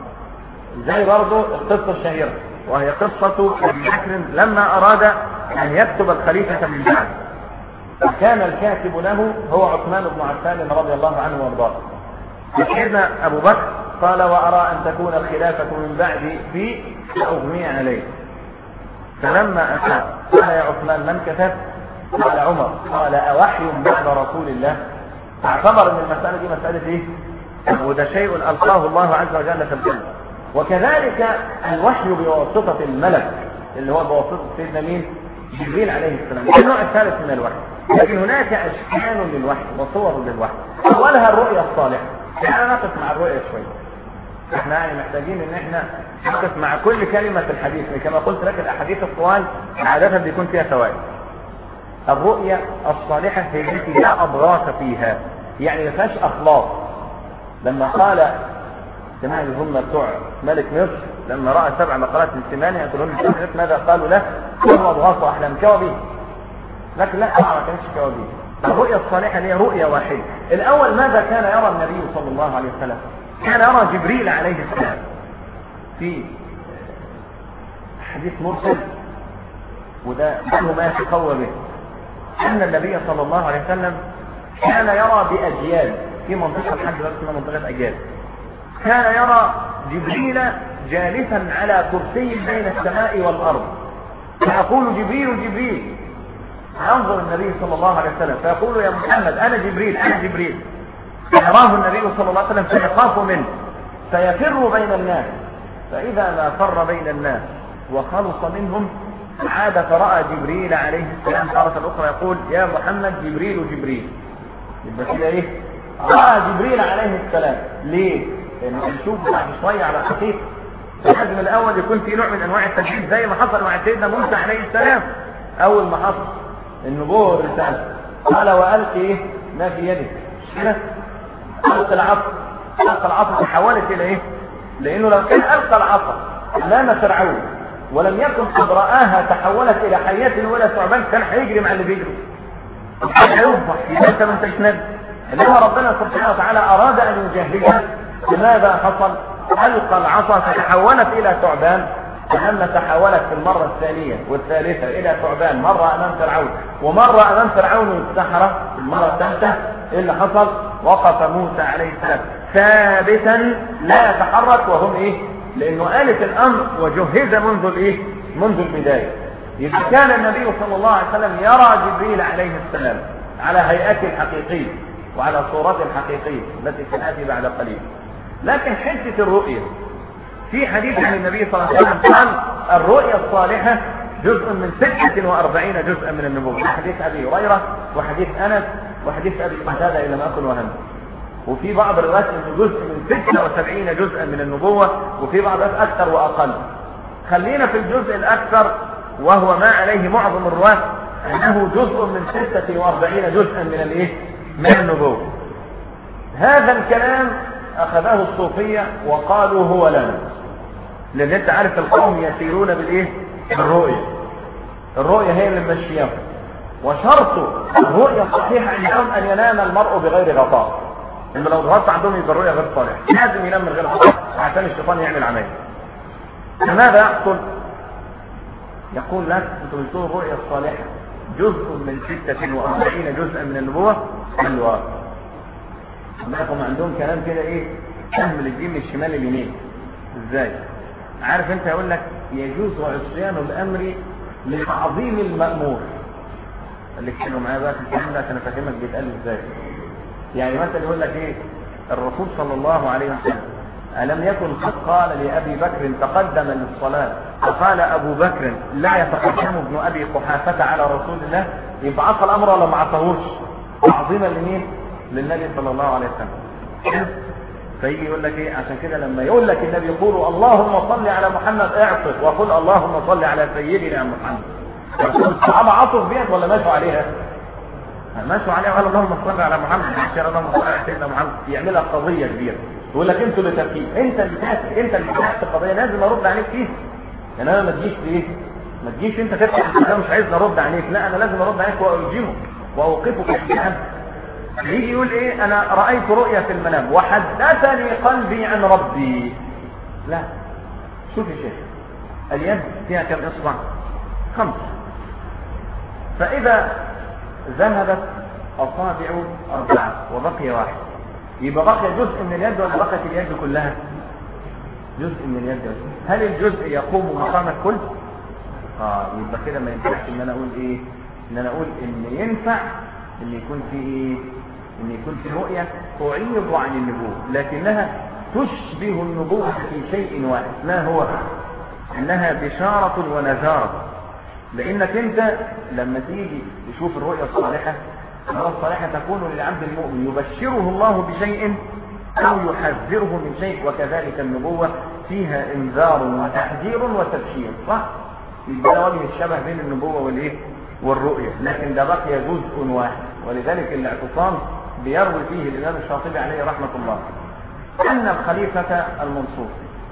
زي برضه القصه الشهيره وهي قصه ابي بكر لما اراد ان يكتب الخليفه من بعد وكان الكاتب له هو عثمان بن عفان رضي الله عنه وارضاه سيدنا ابو بكر قال وارى ان تكون الخلافه من بعدي في فاغمي عليه فلما اتى قال يا عثمان من كتب قال عمر قال اوحي بعد رسول الله فاعتبر ان المساله دي مساله ايه وده شيء القاه الله عز وجل في القلب وكذلك الوحي بواسطه الملك اللي هو بواسطه سيدنا مين جبريل عليه السلام النوع الثالث من الوحي لكن هناك اشكال للوحي وصور للوحي اولها الرؤيا الصالحه تعالى نقف مع الرؤيا شويه احنا يعني محتاجين ان احنا نقف مع كل كلمه في الحديث كما قلت لك الاحاديث الطوال عاده بيكون فيها فوائد الرؤيا الصالحه هي التي لا اضغاث فيها يعني ما فيهاش اخلاق لما قال جماعة اللي هم بتوع ملك مصر لما راى سبع مقالات من ثمانية يقول لهم ماذا قالوا له؟ قالوا اضغاث احلام كوابيس لكن لا ما كانتش كوابيس الرؤيا الصالحة هي رؤيا واحدة الأول ماذا كان يرى النبي صلى الله عليه وسلم كان يرى جبريل عليه السلام في حديث مرسل وده منه ما يتقوى به أن النبي صلى الله عليه وسلم كان يرى بأجيال في منطقة الحج دلوقتي اسمها منطقة أجيال كان يرى جبريل جالسا على كرسي بين السماء والأرض فيقول جبريل جبريل ينظر النبي صلى الله عليه وسلم فيقول يا محمد انا جبريل انا جبريل فيراه النبي صلى الله عليه وسلم فيخاف منه فيفر بين الناس فاذا ما فر بين الناس وخلص منهم عاد فراى جبريل عليه السلام تارة اخرى يقول يا محمد جبريل جبريل يبقى كده ايه؟ راى جبريل عليه السلام ليه؟ لانه هنشوف بعد شويه على حقيقه فالحجم الاول يكون في نوع من انواع التجديد زي ما حصل مع سيدنا موسى عليه السلام اول ما حصل النبوة والرسالة قال وألق إيه ما في يده كده ألقى العصا ألقى العصا تحولت إلى إيه؟ لأنه لو كان ألقى العصا أمام فرعون ولم يكن قد رآها تحولت إلى حياة ولا ثعبان كان هيجري مع اللي بيجري هيوضح يبقى أنت ما أنتش نبي إنما ربنا سبحانه وتعالى أراد أن يجهزها لماذا حصل؟ ألقى العصا فتحولت إلى ثعبان لما تحولت في المرة الثانية والثالثة إلى ثعبان مرة أمام فرعون ومرة أمام فرعون السحرة المرة الثالثة إيه اللي حصل؟ وقف موسى عليه السلام ثابتا لا يتحرك وهم إيه؟ لأنه آلة الأمر وجهز منذ الإيه؟ منذ البداية إذا كان النبي صلى الله عليه وسلم يرى جبريل عليه السلام على هيئته الحقيقية وعلى صورته الحقيقية التي سنأتي بعد قليل لكن حتة الرؤية في حديث عن النبي صلى الله عليه وسلم قال الرؤيا الصالحة جزء من 46 جزءا من النبوة حديث أبي هريرة وحديث أنس وحديث أبي قتادة إلى ما أكن وهم وفي بعض الروايات انه جزء من 76 جزءا من النبوة وفي بعض أكثر وأقل خلينا في الجزء الأكثر وهو ما عليه معظم الرواة أنه جزء من 46 جزءا من الإيه؟ من النبوة هذا الكلام أخذه الصوفية وقالوا هو لنا لأن أنت عارف القوم يسيرون بالإيه؟ بالرؤية الرؤية هي اللي ممشيهم وشرط الرؤية الصحيحة عندهم أن ينام المرء بغير غطاء إنه لو ضغطت عندهم يبقى الرؤية غير صالحة لازم ينام من غير غطاء عشان الشيطان يعمل عملية فماذا يحصل؟ يقول لك انتم بتقولوا الرؤيا الصالحة جزء من 46 جزءا من النبوة حلوة هم عندهم كلام كده ايه فهم للدين من الشمال اليمين ازاي عارف انت يقول لك يجوز عصيان الامر لتعظيم المأمور اللي كانوا معايا بقى في الكلام ده عشان افهمك بيتقال ازاي يعني مثلا يقول لك ايه الرسول صلى الله عليه وسلم ألم يكن قد قال لأبي بكر تقدم للصلاة فقال أبو بكر لا يتقدم ابن أبي قحافة على رسول الله يبقى عصى الأمر ولا ما عصاهوش تعظيما لمين؟ للنبي صلى الله عليه وسلم فيجي يقول لك ايه عشان كده لما يقول لك النبي يقول اللهم صل على محمد اعطف وقل اللهم صل على سيدنا محمد الصحابه عطف بيت ولا ماشوا عليها؟ ماشوا عليها وقال اللهم صل على محمد عشان اللهم صل على سيدنا محمد يعملها قضيه كبيره يقول لك انتوا اللي تفكير انت اللي تحت انت اللي تحت القضيه لازم ارد عليك فيها يعني انا ما تجيش ايه؟ ما تجيش انت تفتح الكلام مش عايز ارد عليك لا انا لازم ارد عليك واوجهك واوقفك الكلام يجي يقول ايه انا رأيت رؤيا في المنام وحدثني قلبي عن ربي لا شوف يا شيخ اليد فيها كم اصبع خمس فاذا ذهبت اصابع اربعة وبقي واحد يبقى بقي جزء من اليد ولا بقيت اليد كلها جزء من اليد هل الجزء يقوم مقام الكل اه يبقى كده ما ينفعش ان انا اقول ايه ان انا اقول ان ينفع ان يكون في ايه ان يكون في رؤية تعيض عن النبوة لكنها تشبه النبوة في شيء واحد ما هو انها بشارة ونذارة لانك انت لما تيجي تشوف الرؤية الصالحة الرؤية الصالحة تكون للعبد المؤمن يبشره الله بشيء او يحذره من شيء وكذلك النبوة فيها انذار وتحذير وتبشير صح؟ يبقى وجه الشبه بين النبوة والايه؟ والرؤية لكن ده بقي جزء واحد ولذلك الاعتصام بيروي فيه الإمام الشاطبي عليه رحمة الله أن الخليفة المنصور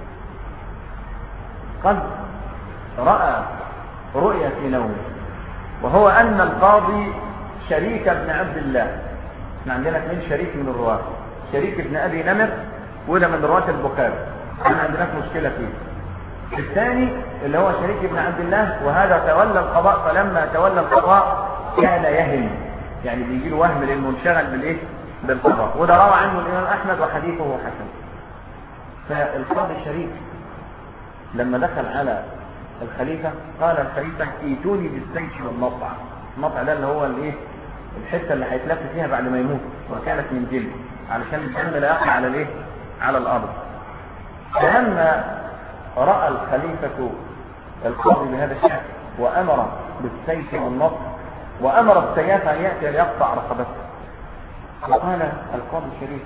قد رأى رؤيا في نومه وهو أن القاضي شريك ابن عبد الله احنا عندنا اثنين شريك من الرواة شريك ابن أبي نمر وده من رواة البخاري احنا عندنا مشكلة فيه الثاني اللي هو شريك ابن عبد الله وهذا تولى القضاء فلما تولى القضاء كان يهم يعني بيجي له وهم لانه انشغل بالايه بالقضاء وده روى عنه الامام احمد وحديثه حسن فالقاضي الشريف لما دخل على الخليفه قال الخليفه ائتوني بالسيف والمطع المطع ده اللي هو الايه الحته اللي هيتلف فيها بعد ما يموت وكانت من جلد علشان الدم لا يقع على الايه على الارض فلما راى الخليفه القاضي بهذا الشكل وامر بالسيف والنصر وامر السياف ان ياتي ليقطع رقبته فقال القاضي الشريف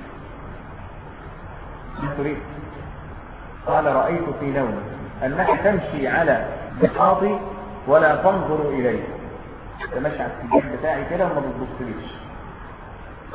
ما تريد قال رايت في نومي انك تمشي على بساطي ولا تنظر الي تمشي على السجين بتاعي كده وما بتبصليش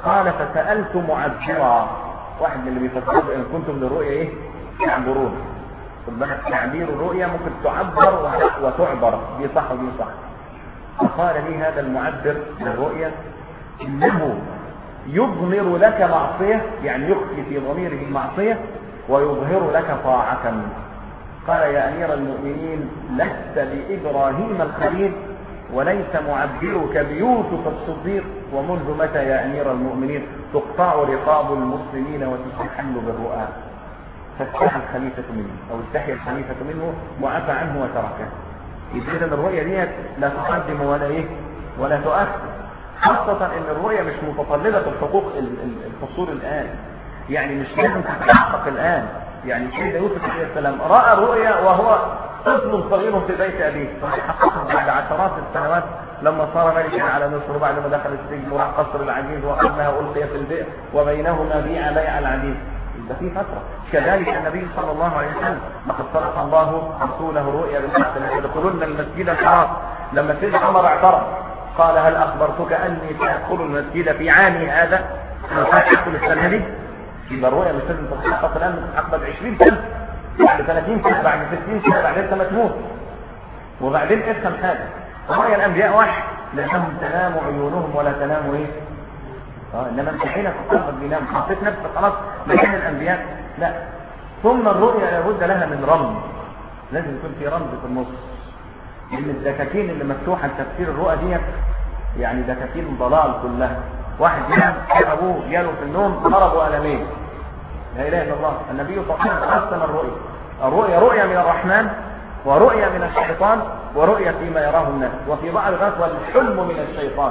قال فسألت معبرا واحد من اللي بيفسروا ان كنتم للرؤيا ايه تعبرون خد بالك تعبير الرؤيا ممكن تعبر وتعبر دي صح ودي صح فقال لي هذا المعبر للرؤيا انه يضمر لك معصية يعني يخفي في ضميره المعصية ويظهر لك طاعة قال يا أمير المؤمنين لست بإبراهيم الخليل وليس معبرك بيوسف الصديق ومنذ متى يا أمير المؤمنين تقطع رقاب المسلمين وتستحل بالرؤى فاستحى الخليفة منه أو استحي الخليفة منه وعفى عنه وتركه إذا الرؤية دي لا تقدم ولا إيه ولا تؤخر خاصة ان الرؤية مش متطلبة الحقوق الفصول الان يعني مش لازم تتحقق الان يعني سيدنا يوسف عليه السلام رأى رؤيا وهو طفل صغير في بيت ابيه فحققها بعد عشرات السنوات لما صار ملكا على مصر وبعد ما دخل السجن وراح قصر العزيز وقبلها القي في البئر وبينهما بيع بيع العزيز ده في فترة كذلك النبي صلى الله عليه وسلم لقد صدق الله رسوله رؤيا بالحق لتدخلن المسجد الحرام لما سيدنا عمر اعترض قال هل أخبرتك أني سأدخل المسجد في عامي هذا أدخل السنة دي يبقى الرؤيا مش لازم تتحقق الآن تتحقق بعد 20 سنة بعد 30 سنة بعد 60 سنة بعد انت ما تموت وبعدين افهم حاجة رؤيا الأنبياء واحد لأنهم تنام عيونهم ولا تنام إيه اه انما انت حين تقرب بينام حطيت نفسك خلاص مكان الانبياء لا ثم الرؤيا لابد لها من رمز لازم يكون في رمز في النص ان الدكاكين اللي مفتوحه لتفسير الرؤى ديت يعني دكاكين ضلال كلها واحد ينام ابوه جاله في النوم ضربوا قلمين لا اله الا الله النبي صلى الله عليه وسلم قسم الرؤيا الرؤيا رؤيا من الرحمن ورؤيا من الشيطان ورؤيا فيما يراه الناس وفي بعض الغاز والحلم من الشيطان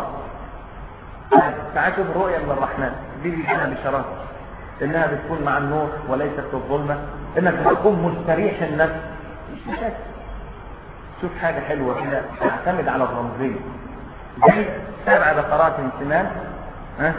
ساعات شوف الرؤيا من الرحمن دي بيجينا بشرات انها بتكون مع النور وليست في الظلمه انك تكون مستريح النفس مش مشاكل شوف حاجة حلوة كده تعتمد على الرمزية زي سبع بقرات سمان ها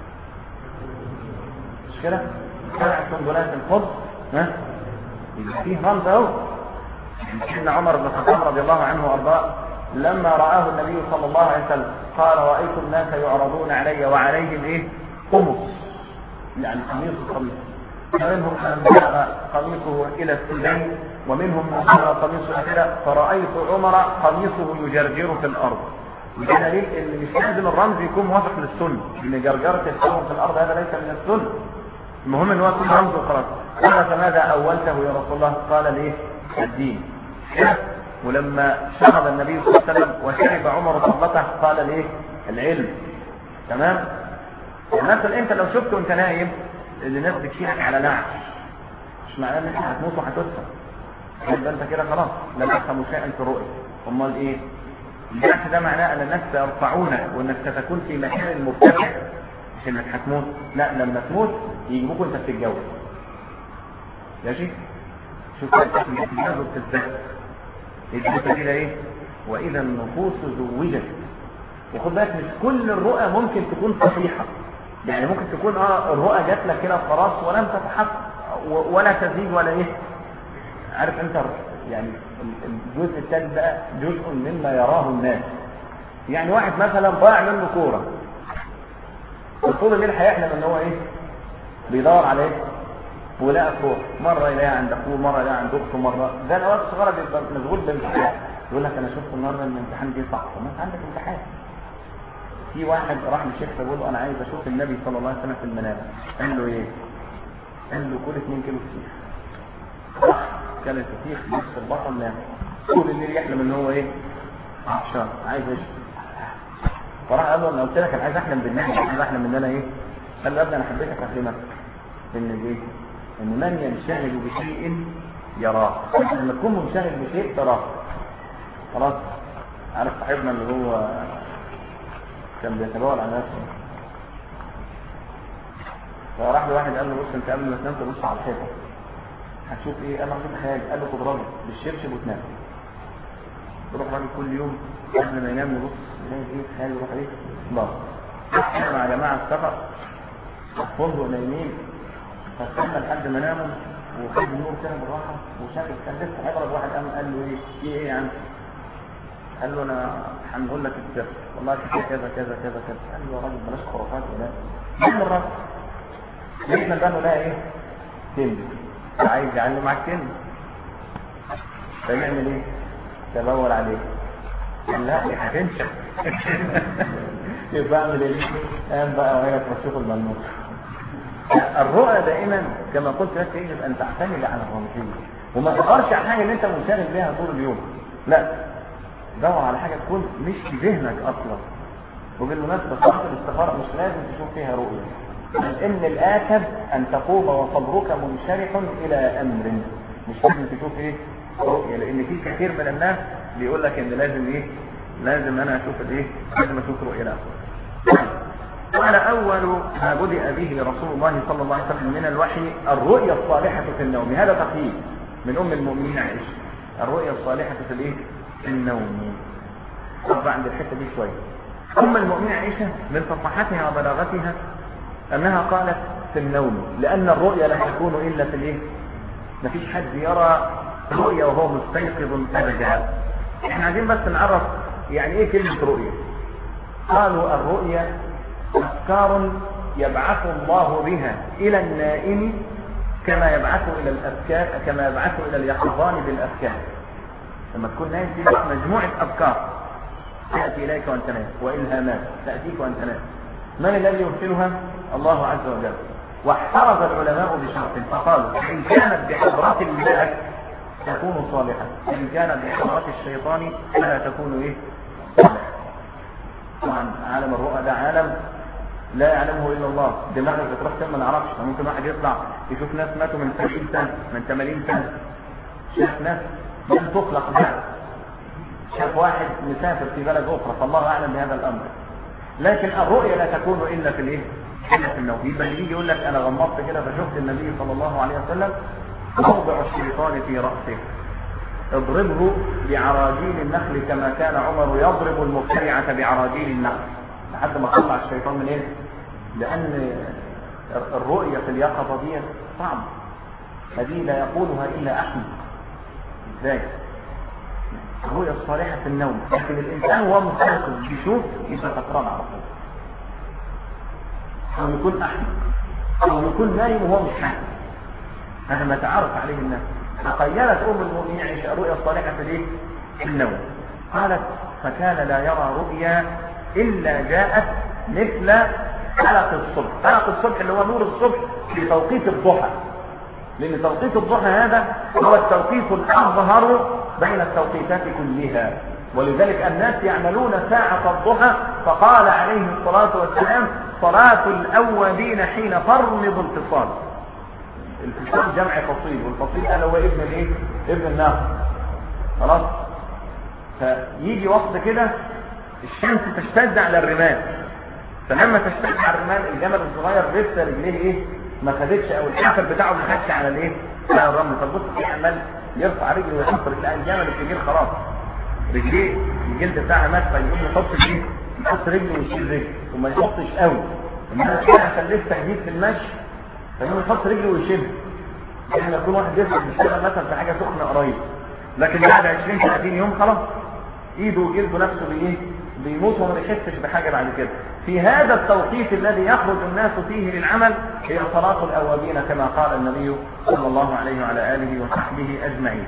مش كده سبع سنبلات الخبز ها يبقى فيه رمز اهو سيدنا عمر بن الخطاب رضي الله عنه وارضاه لما رآه النبي صلى الله عليه وسلم قال رأيت الناس يعرضون علي وعليهم ايه قمص يعني قميص قميص فمنهم من بلغ قميصه الى السجين ومنهم من بلغ قميصه كده فرأيت عمر قميصه يجرجر في الارض وده دليل ان مش لازم الرمز يكون موافق للسنه ان جرجره الثوب في الارض هذا ليس من السنه المهم ان هو يكون رمز وخلاص قال فماذا اولته يا رسول الله قال ليه الدين ولما شرب النبي صلى الله عليه وسلم وشرب عمر فضلته قال ليه العلم تمام مثلا انت لو شفت وانت نايم اللي الناس بتشيلك على نعش مش معناه ان انت هتموت وهتدفن يبقى انت كده خلاص لا تفهم شيئا في الرؤيا امال ايه البحث ده معناه ان الناس سيرفعونك وانك ستكون في مكان مرتفع مش انك هتموت لا لما تموت يجيبوك وانت بتتجوز ماشي شوف التجاوز بتزداد الجزء كده ايه واذا النفوس زوجت وخد بالك مش كل الرؤى ممكن تكون صحيحه يعني ممكن تكون اه الرؤى جات لك كده خلاص ولم تتحقق ولا تزيد ولا ايه عارف انت يعني الجزء الثالث بقى جزء مما يراه الناس يعني واحد مثلا ضاع منه كوره طول الليل هيحلم ان هو ايه بيدور على ايه ولقى كوره مره يلاقيها عند اخوه مره يلاقيها عند اخته مره ده الاوقات الصغيره بيبقى مشغول بامتحان يقول لك انا شفت النهارده ان الامتحان جه صح طب ما انت عندك امتحان في واحد راح للشيخ بيقول له انا عايز اشوف النبي صلى الله عليه وسلم في المنام قال له ايه قال له كل 2 كيلو فسيخ راح كل الفسيخ نص البطن نام طول الليل يحلم ان هو ايه عطشان عايز يشرب فراح قال له انا قلت لك انا عايز احلم بالنبي عايز احلم ان انا ايه قال له يا ابني انا حبيتك افهمك ان ايه ان من ينشغل بشيء يراه لما تكون منشغل بشيء تراه خلاص عارف صاحبنا اللي هو كان بيتبول على نفسه فراح له واحد قال له بص انت قبل ما تنام تبص على الحيطه هتشوف ايه قال له هتشوف حاجه قال له تضربه بالشبشب وتنام يروح راجل كل يوم قبل ما ينام يبص يلاقي ايه خيال يروح ايه الله احنا مع جماعه السفر فندق نايمين فاستنى لحد ما ناموا وخد النور كده بالراحه وشاف كان لسه هيضرب واحد قام قال له ايه في ايه يا عم قال له انا هنقول لك السر والله في كذا كذا كذا كذا قال له يا راجل بلاش خرافات ولا من الراس لقينا بانه لا ايه كلمة عايز يعلم معاك كلمة فيعمل ايه تدور عليه قال لا دي هتنشف يبقى اعمل ايه قام بقى وهي ترشيق الملموس الرؤى دائما كما قلت لك يجب ان تعتمد على الرمزيه وما تدورش على حاجه اللي انت منشغل بيها طول اليوم لا دور على حاجه تكون مش في ذهنك اصلا وبالمناسبه صلاه الاستخاره مش لازم تشوف فيها رؤيه ان الاكد ان تقوم وصبرك منشرح الى امر مش لازم تشوف ايه رؤيه لان في كثير من الناس بيقول لك ان لازم ايه لازم انا اشوف الايه لازم اشوف رؤيه لا قال اول ما بدأ به رسول الله صلى الله عليه وسلم من الوحي الرؤيا الصالحة في النوم هذا تقييد من ام المؤمنين عائشة الرؤيا الصالحة في الايه في النوم طب عند الحتة دي شوية ام المؤمنين عائشة من فصاحتها وبلاغتها انها قالت في النوم لان الرؤيا لا تكون الا في الايه مفيش حد يرى رؤيا وهو مستيقظ ابدا احنا عايزين بس نعرف يعني ايه كلمة رؤيا قالوا الرؤيا افكار يبعث الله بها الى النائم كما يبعث الى الافكار كما يبعث الى اليقظان بالافكار لما تكون نايم في مجموعة افكار تأتي اليك وانت نايم والهامات تأتيك وانت نايم من الذي يرسلها الله عز وجل واحترز العلماء بشرط فقالوا ان كانت بحضرات الملك تكون صالحة ان كانت بحضرات الشيطان فلا تكون ايه صالحة طبعا عالم الرؤى ده عالم لا يعلمه الا الله دماغك بتروح فين ما نعرفش ممكن واحد يطلع يشوف ناس ماتوا من 70 سنه من 80 سنه شاف ناس لم تخلق بعد شاف واحد مسافر في بلد اخرى فالله اعلم بهذا الامر لكن الرؤيا لا تكون الا في الايه الا في النوم يبقى اللي يجي يقول لك انا غمضت كده فشفت النبي صلى الله عليه وسلم موضع الشيطان في راسه اضربه بعراجيل النخل كما كان عمر يضرب المبتلعة بعراجيل النخل لحد ما طلع الشيطان من ايه لان الرؤية في اليقظة دي صعب هذه لا يقولها الا احمد ازاي الرؤية الصالحة في النوم لكن الانسان وهو مستيقظ بيشوف يبقى سكران على طول او يكون احمد او يكون نايم وهو مش حاسس هذا ما تعرف عليه الناس تخيلت ام المؤمنين عائشه الرؤيا الصالحه في الايه؟ في النوم قالت فكان لا يرى رؤيا الا جاءت مثل حلق الصبح حلق الصبح اللي هو نور الصبح في توقيت الضحى لان توقيت الضحى هذا هو التوقيت الاظهر بين التوقيتات كلها ولذلك الناس يعملون ساعة الضحى فقال عليه الصلاة والسلام صلاة الأولين حين ترمض الفصال الفصال جمع فصيل والفصيل ده هو ابن الايه ابن الناقة خلاص فيجي وقت كده الشمس تشتد على الرمال فلما تشتد على الرمال الجمل الصغير لسه رجليه ايه ما خدتش او الحفر بتاعه ما خدش على الايه على الرمل طب بص في عمال يرفع رجله ويحفر تلاقي الجمل الكبير خلاص رجليه الجلد بتاعها مات فيقوم يحط ايه يحط رجله ويشيل رجله وما يحطش قوي انما عشان لسه جديد في المشي فيقوم يحط رجله ويشيلها يعني يكون واحد يسمع بيشتغل مثلا في حاجه سخنه قريب لكن بعد 20 30 يوم خلاص ايده وجلده نفسه بايه بيموت وما بيحسش بحاجه بعد كده في هذا التوقيت الذي يخرج الناس فيه للعمل هي صلاه الاوابين كما قال النبي صلى الله عليه وعلى اله وصحبه اجمعين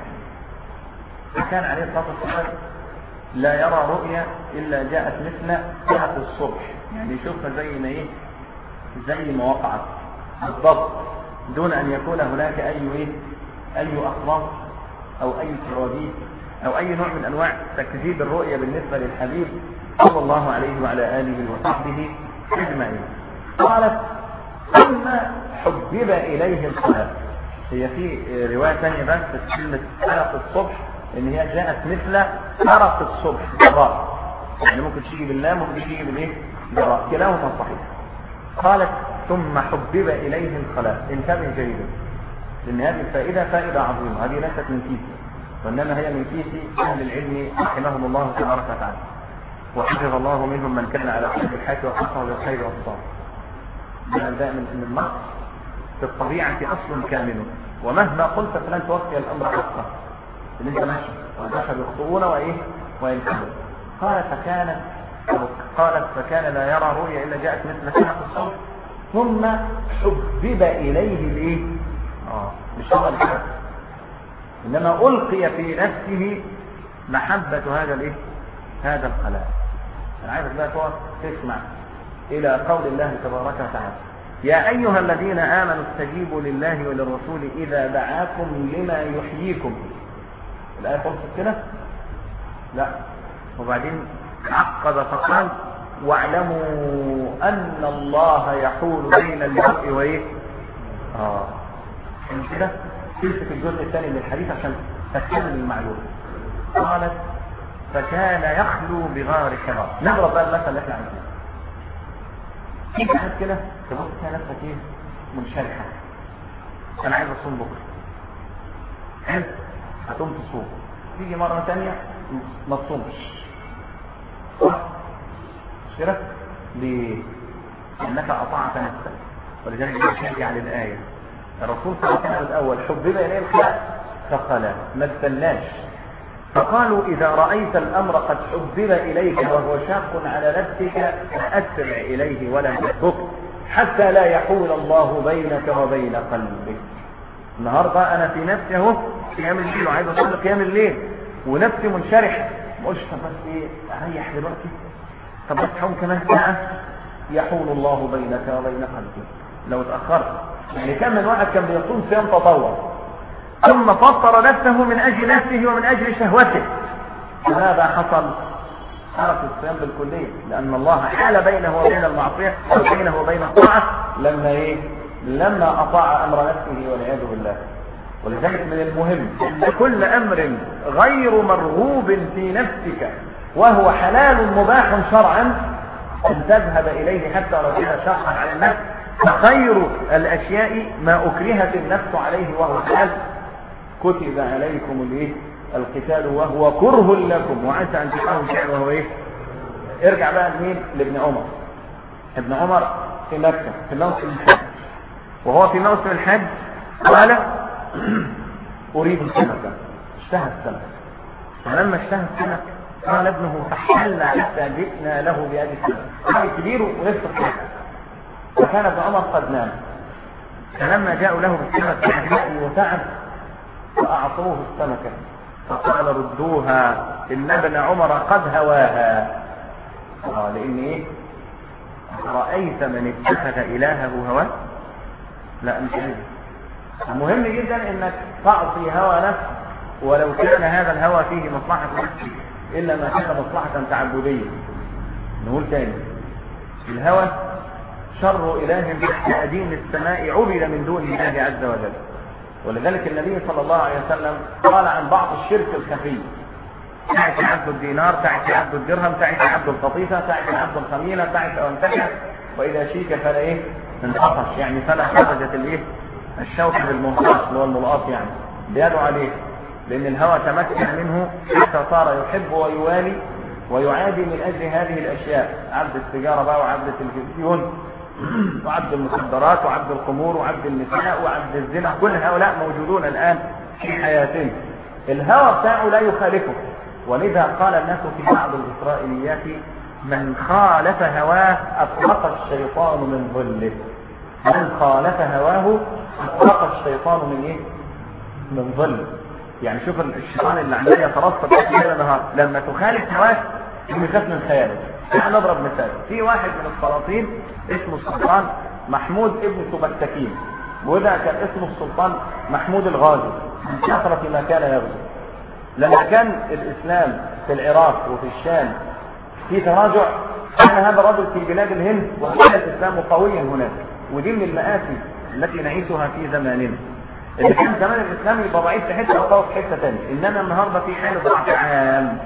كان عليه الصلاه والسلام لا يرى رؤيا الا جاءت مثل ساعه الصبح يعني يشوفها زي ما ايه زي ما وقعت بالضبط دون ان يكون هناك اي ايه اي اخلاق او اي كراديس او اي نوع من انواع تكذيب الرؤيا بالنسبه للحبيب صلى الله عليه وعلى اله وصحبه اجمعين قالت ثم حبب اليه الصلاه هي في روايه ثانيه بس كلمه حلق الصبح ان هي جاءت مثل حرق الصبح جراء يعني ممكن تيجي باللام ممكن تيجي بالايه جراء كلاهما صحيح قالت ثم حبب اليه الصلاه انتبه جيدا لان هذه الفائده فائده عظيمه هذه ليست من كيسي وانما هي من كيس اهل العلم رحمهم الله تبارك وتعالى وحفظ الله منهم من كان على حسب الحياه وحفظه بالخير والصبر دائما ان النص في الطبيعه اصل كامل ومهما قلت فلن توفي الامر حقه اللي انت ماشي والبشر يخطئون وايه وينكرون قال فكان قالت فكان لا يرى رؤيا الا جاءت مثل سنه الصبح ثم حبب إليه الإيه؟ آه مش هو الحب إنما ألقي في نفسه محبة هذا الإيه؟ هذا الخلاء أنا عايزك بقى تقعد تسمع إلى قول الله تبارك وتعالى يا أيها الذين آمنوا استجيبوا لله وللرسول إذا دعاكم لما يحييكم الآية خلصت كده؟ لا وبعدين عقب فقال واعلموا أن الله يحول بين المرء وإيه؟ آه كده تمسك الجزء الثاني من الحديث عشان تكمل المعلومة قالت فكان يخلو بغار حراء نضرب بقى المثل اللي احنا عايزينه في واحد كده تبص تلاقي نفسك ايه منشرحه انا عايز اصوم بكره حلو هتقوم تصوم تيجي مره ثانيه ما تصومش صح مش كده ليه انك اطعت نفسك ولذلك يرجع للايه الرسول صلى الله عليه وسلم الاول حبب اليه الخلاق فقال ما استناش فقالوا إذا رأيت الأمر قد حبب إليك وهو شاق على نفسك فأسرع إليه ولا تترك حتى لا يحول الله بينك وبين قلبك النهارده أنا في نفسي أهو قيام الليل وعايز أصلي قيام الليل ونفسي منشرحة ما أقولش طب بس إيه أريح دلوقتي طب بس حوم كمان ساعة يحول الله بينك وبين قلبك لو اتأخرت يعني كم من واحد كان بيصوم صيام تطوع ثم فطر نفسه من أجل نفسه ومن أجل شهوته فماذا حصل حرف الصيام بالكلية لأن الله حال بينه وبين المعصية وبينه وبين الطاعة لما إيه لما أطاع أمر نفسه والعياذ بالله ولذلك من المهم أن كل أمر غير مرغوب في نفسك وهو حلال مباح شرعا أن تذهب إليه حتى لو كان شقا على النفس فخير الأشياء ما أكرهت النفس عليه وهو حلال كتب عليكم الايه القتال وهو كره لكم وعسى ان تكرهوا شيئا وهو ايه ارجع بقى لمين لابن عمر ابن عمر في مكه في موسم الحج وهو في موسم الحج قال اريد السمكه اشتهى السمك فلما اشتهى السمك قال ابنه فحل حتى جئنا له بهذه السمك راجل كبير ولسه صغير وكان ابن عمر قد نام فلما جاءوا له بالسمك وتعب فأعطوه السمكة فقال ردوها إن ابن عمر قد هواها آه لأن إيه رأيت من اتخذ إلهه هواه لا مش عايز المهم جدا انك تعصي هوى نفسك ولو كان هذا الهوى فيه مصلحة نفسك إلا ما كان مصلحة تعبدية نقول تاني الهوى شر إله تحت أدين السماء عبد من دون الله عز وجل ولذلك النبي صلى الله عليه وسلم قال عن بعض الشرك الخفي تعس عبد الدينار تعس عبد الدرهم تعس عبد القطيفة تعس عبد الخميلة تعس أو انتهى وإذا شيك فلا إيه انتقش يعني فلا خرجت الإيه الشوك بالمنقاش اللي هو الملقاط يعني بيدعو عليه لأن الهوى تمكن منه حتى صار يحب ويوالي ويعادي من أجل هذه الأشياء عبد السيجارة بقى وعبد التلفزيون وعبد المخدرات وعبد الخمور وعبد النساء وعبد الزنا كل هؤلاء موجودون الآن في حياتنا الهوى بتاعه لا يخالفه ولذا قال الناس في بعض الإسرائيليات من خالف هواه أطلق الشيطان من ظله من خالف هواه أطلق الشيطان من إيه؟ من ظله يعني شوف الشيطان اللي عمال يترصد ليل نهار لما تخالف هواه يخاف من خيالك يعني نضرب مثال في واحد من السلاطين اسمه السلطان محمود ابن سبكتكين وده كان اسمه السلطان محمود الغازي من كثرة ما كان يغزو لما كان الإسلام في العراق وفي الشام في تراجع كان هذا الرجل في بلاد الهند وكان الإسلام قويا هناك ودي من المآسي التي نعيشها في زماننا اللي كان زمان الإسلام يبقى ضعيف في حتة وقوي في حتة ثانيه إنما النهارده في حالة ضعف عام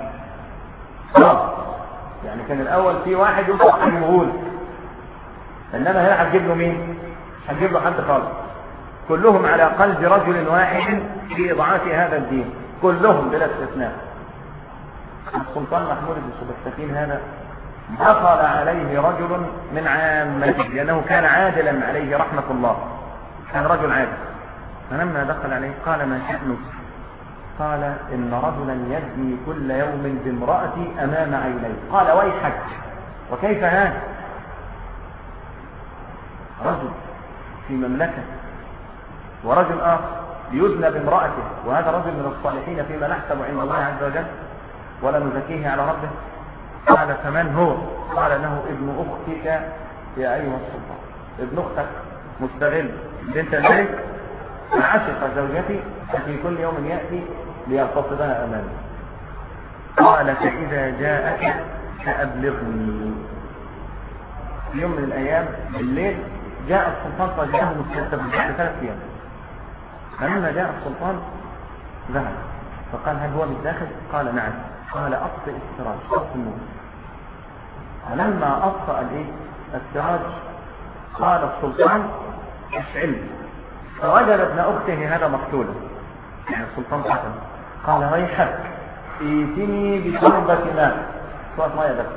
يعني كان الأول في واحد يوصف المغول إنما هنا هتجيب له مين؟ مش هتجيب له حد خالص كلهم على قلب رجل واحد في إضعاف هذا الدين كلهم بلا استثناء السلطان محمود بن سبكتكين هذا دخل عليه رجل من عامته لأنه كان عادلا عليه رحمة الله كان رجل عادل فلما دخل عليه قال ما شأنك قال إن رجلا يزني كل يوم بامرأتي أمام عيني قال ويحك وكيف هذا رجل في مملكة ورجل آخر يزنى بامرأته وهذا رجل من الصالحين فيما نحسب عند الله عز وجل ولا نزكيه على ربه قال فمن هو قال انه ابن اختك يا ايها السلطان ابن اختك مستغل بنت الملك عشق زوجتي ففي كل يوم ياتي ليغتصبها امامي قال فاذا جاءك فابلغني في يوم من الايام بالليل جاء السلطان فجاءه مستكتب بعد ثلاث ايام فلما جاء السلطان ذهب فقال هل هو بالداخل قال نعم قال اطفئ السراج اطفئ النور فلما اطفأ الايه السراج قال السلطان اشعل فوجد ابن اخته هذا مقتولا يعني السلطان قتل قال ويحك ائتني بشربة ماء شوية مية بس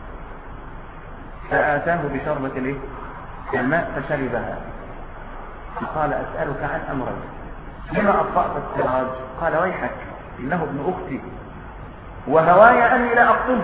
فآتاه بشربة الايه الماء فشربها قال أسألك عن أمرين لما أطفأت السراج قال ويحك إنه ابن أختي وهواي أني لا أقتله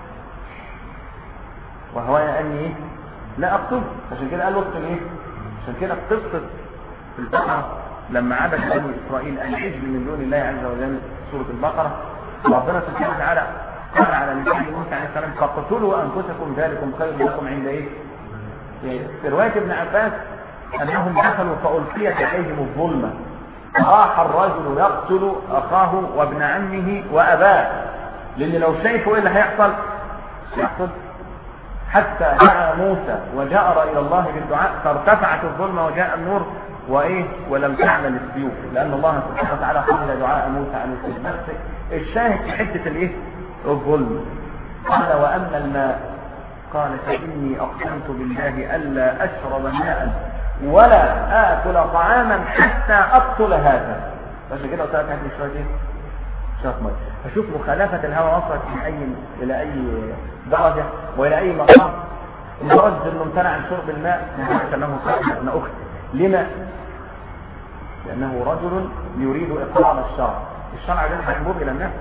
وهواي أني لا أقتله عشان كده قال اقتل إيه عشان كده قصة البقرة لما عبد بني إسرائيل العجل من دون الله عز وجل سورة البقرة ربنا سبحانه وتعالى قال على لسان موسى عليه السلام فاقتلوا أنفسكم ذلكم خير لكم عند إيه في رواية ابن عباس أنهم دخلوا فألقيت عليهم الظلمة راح الرجل يقتل أخاه وابن عمه وأباه لأن لو شايفوا إيه اللي هيحصل يحصل حتى دعا موسى وجأر إلى الله بالدعاء فارتفعت الظلمة وجاء النور وإيه ولم تعمل السيوف لأن الله سبحانه وتعالى قبل دعاء موسى عن السيوف بس الشاهد في حتة الإيه الظلم قال وأما الماء قال فإني أقسمت بالله ألا أشرب ماء ولا آكل طعاما حتى أقتل هذا عشان كده قلت لك هات لي شوية إيه؟ شوية مية فشوف مخالفة الهوى وصلت من أي إلى أي درجة وإلى أي مقام لدرجة إنه امتنع عن شرب الماء لدرجة أنه صاحب ابن أخت لما؟ لأنه رجل يريد إقرار الشرع الشرع ده محبوب إلى الناس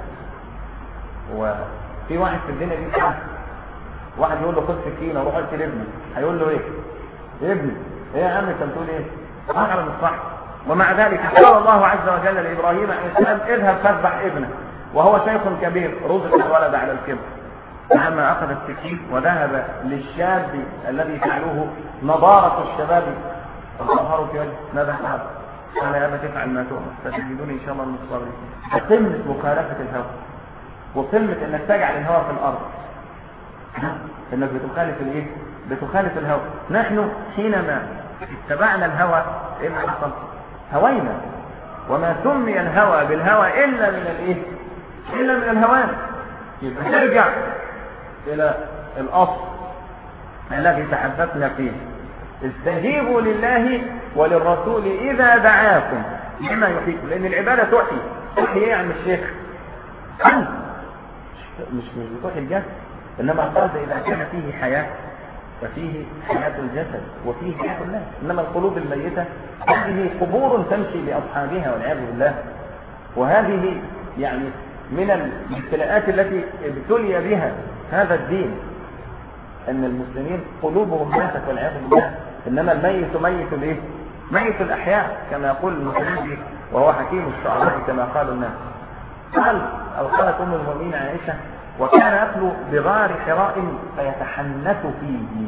وفي واحد في الدنيا دي حاجة واحد يقول له خد سكينه وروح قلت لابني هيقول له ايه؟ ابني ايه يا عم انت بتقول ايه؟ على الصح ومع ذلك قال الله عز وجل لابراهيم عليه السلام اذهب فاذبح ابنه وهو شيخ كبير رزق الولد على الكبر فلما اخذ السكين وذهب للشاب الذي فعلوه نضارة الشباب الظهر في وجهه ماذا فعل؟ قال يا ابا تفعل ما تؤمر ستجدوني ان شاء الله من الصابرين قمة مخالفة الهوى وقمة انك تجعل الهوى في الارض انك بتخالف الايه بتخالف الهوى نحن حينما اتبعنا الهوى ايه اللي حصل هوينا وما سمي الهوى بالهوى الا من الايه الا من الهوان يبقى نرجع الى الاصل الذي تحدثنا فيه استجيبوا لله وللرسول اذا دعاكم لما يحييكم لان العباده تحيي تحيي ايه يا عم الشيخ قلب مش مش بتحيي الجسد انما القلب اذا كان فيه حياه ففيه حياه الجسد وفيه حياه الناس انما القلوب الميته هذه قبور تمشي لاصحابها والعياذ بالله وهذه يعني من الابتلاءات التي ابتلي بها هذا الدين ان المسلمين قلوبهم ماتت والعياذ بالله انما الميت ميت الايه؟ ميت الاحياء كما يقول المسلمين وهو حكيم الشعراء كما قال الناس قال او قالت ام المؤمنين عائشه وكان يخلو بغار حراء فيتحنث فيه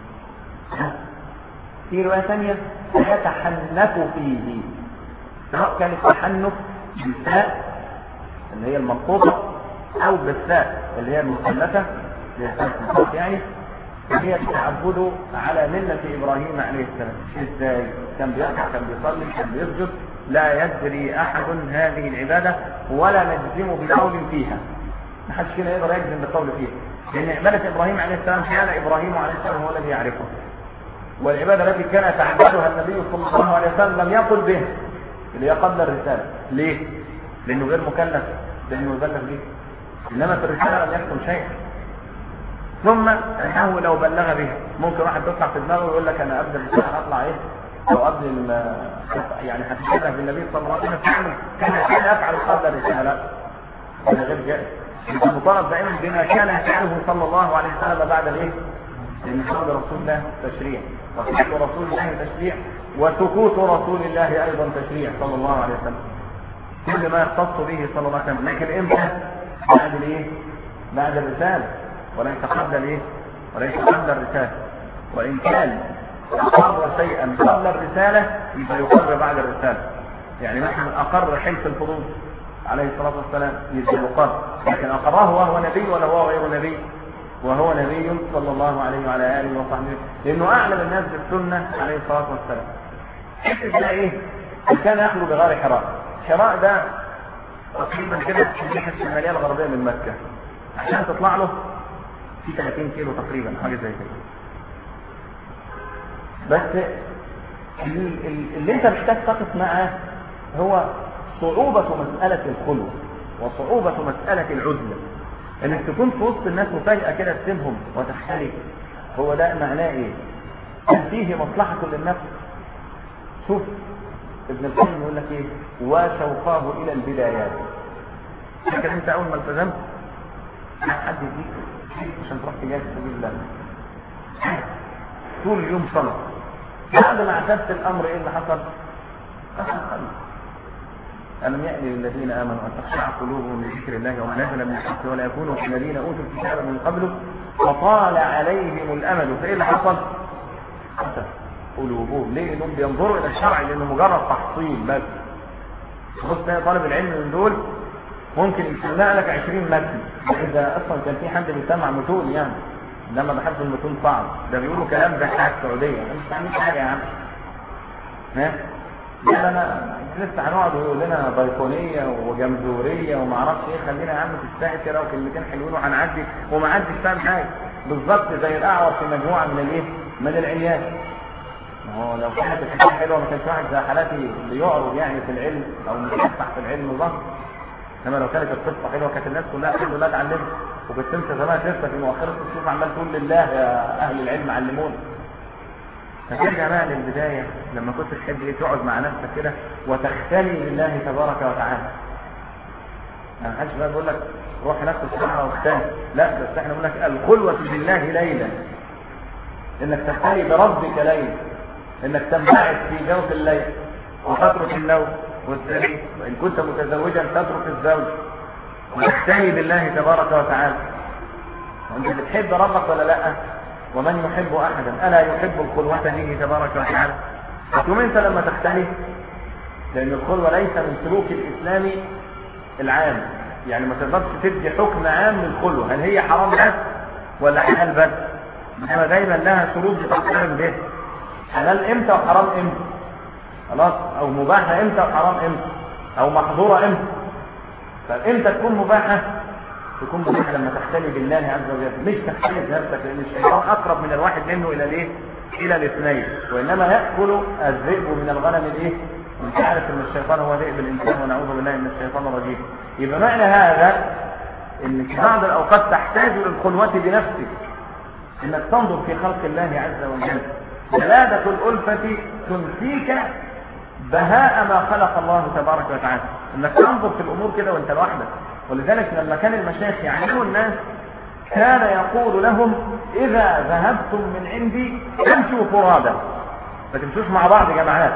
في رواية ثانية فيتحنث فيه سواء كان التحنث بالفاء اللي هي المنقوطة أو بالفاء اللي هي المثلثة يعني هي التعبد على ملة إبراهيم عليه السلام إزاي كان بيركع كان بيصلي كان بيسجد لا يدري أحد هذه العبادة ولا نجزم بقول فيها ما حدش كده يقدر يجزم بالقول فيها لان عباده ابراهيم عليه السلام كان ابراهيم عليه السلام هو الذي يعرفه والعباده التي كان يتعبدها النبي صلى الله عليه وسلم لم يقل به اللي هي قبل الرساله ليه؟ لانه غير مكلف لانه يبلغ به انما في الرساله لم يحكم شيء ثم انه لو بلغ به ممكن واحد يطلع في دماغه ويقول لك انا قبل الرساله هطلع ايه؟ او قبل يعني هتشبه بالنبي صلى الله عليه وسلم كان كان يفعل قبل الرساله هذا غير جائز المطالب دائما بما كان يفعله صلى الله عليه وسلم بعد الايه؟ لان قول رسول الله تشريع وفعل رسول الله تشريع وسكوت رسول الله ايضا تشريع صلى الله عليه وسلم كل ما يختص به صلى الله عليه وسلم لكن امتى بعد الايه بعد الرساله وليس قبل الايه وليس قبل الرساله وان كان اقر شيئا قبل الرساله يبقى يقر بعد الرساله يعني مثلا اقر حلف الفروض عليه الصلاه والسلام يبقى يقر لكن اقره وهو نبي ولا هو غير نبي وهو نبي صلى الله عليه وعلى اله وصحبه لانه اعلم الناس بالسنه عليه الصلاه والسلام حته ده ايه كان يخلو بغار حراء حراء ده تقريبا كده في الناحيه الشماليه الغربيه من مكه عشان تطلع له في 30 كيلو تقريبا حاجه زي كده بس اللي انت محتاج تقف معاه هو صعوبة مسألة الخلوة وصعوبة مسألة العزلة انك تكون في وسط الناس وفجأة كده تسيبهم وتختلف هو ده معناه ايه؟ هل فيه مصلحة للنفس؟ شوف ابن القيم يقول لك ايه؟ وشوقاه الى البدايات لكن انت اول ما التزمت حد يديك عشان تروح تجاهد في سبيل الله طول اليوم صلاة بعد ما اعتدت الامر ايه اللي حصل؟ حصل قلب ألم يأن للذين آمنوا أن تخشع قلوبهم لذكر الله وما نزل من الحق ولا يكونوا كالذين أوتوا الكتاب من قبله فطال عليهم الأمل فإيه اللي حصل؟ حصل قلوبهم ليه؟ لأنهم بينظروا إلى الشرع لأنه مجرد تحصيل بس بص تلاقي طالب العلم من دول ممكن يسمع لك 20 متن إذا أصلا كان في حد بيسمع متون يعني لما بحث المتون صعب ده بيقولوا كلام ده حاجة سعودية مش فاهمين حاجة يا عم ها لا انا لسه هنقعد ويقول لنا بيقونيه وجمزوريه وما اعرفش ايه خلينا يا عم تستاهل كده وكلمتين حلوين وهنعدي وما عدش فاهم حاجه بالظبط زي الاعور في مجموعه من الايه؟ من العليان ما هو لو كانت الحكايه حلوه ما كانش واحد زي حالاتي اللي يعرض يعني في العلم او متفتح في العلم ظهر انما لو كانت القصه حلوه كانت الناس كلها الحمد لله اتعلمت وكنت انت زمان لسه في مؤخره الصوف عمال تقول لله يا اهل العلم علمونا فترجع بقى للبداية لما كنت تحب ايه تقعد مع نفسك كده وتختلي بالله تبارك وتعالى ما حدش بقى بيقول لك روح نفس الصحراء واختلي لا بس احنا بنقول لك الخلوة بالله ليلا انك تختلي بربك ليلا انك تنبعث في جوف الليل وتترك النوم والسرير وان كنت متزوجا تترك الزوج وتختلي بالله تبارك وتعالى وانت بتحب ربك ولا لا ومن يحب احدا الا يحب الخلوة به تبارك وتعالى ثم انت لما تختلف لان الخلوة ليس من سلوك الاسلام العام يعني ما تقدرش تدي حكم عام للخلوة هل هي حرام بس ولا حلال بس انما دايما لها شروط بتقترن به حلال امتى وحرام امتى خلاص او مباحة امتى وحرام امتى او محظورة امتى فامتى تكون مباحة تكون مباحة لما تختلي بالله عز وجل مش تختلي بنفسك لان الشيطان اقرب من الواحد منه الى الايه الى الاثنين وانما ياكل الذئب من الغنم الايه انت عارف ان الشيطان هو ذئب الانسان ونعوذ بالله من الشيطان الرجيم يبقى معنى هذا ان في بعض الاوقات تحتاج للخلوة بنفسك انك تنظر في خلق الله عز وجل جلادة الألفة تنسيك بهاء ما خلق الله تبارك وتعالى انك تنظر في الامور كده وانت لوحدك ولذلك لما كان المشايخ يعلموا الناس كان يقول لهم اذا ذهبتم من عندي امشوا فرادا ما تمشوش مع بعض جماعات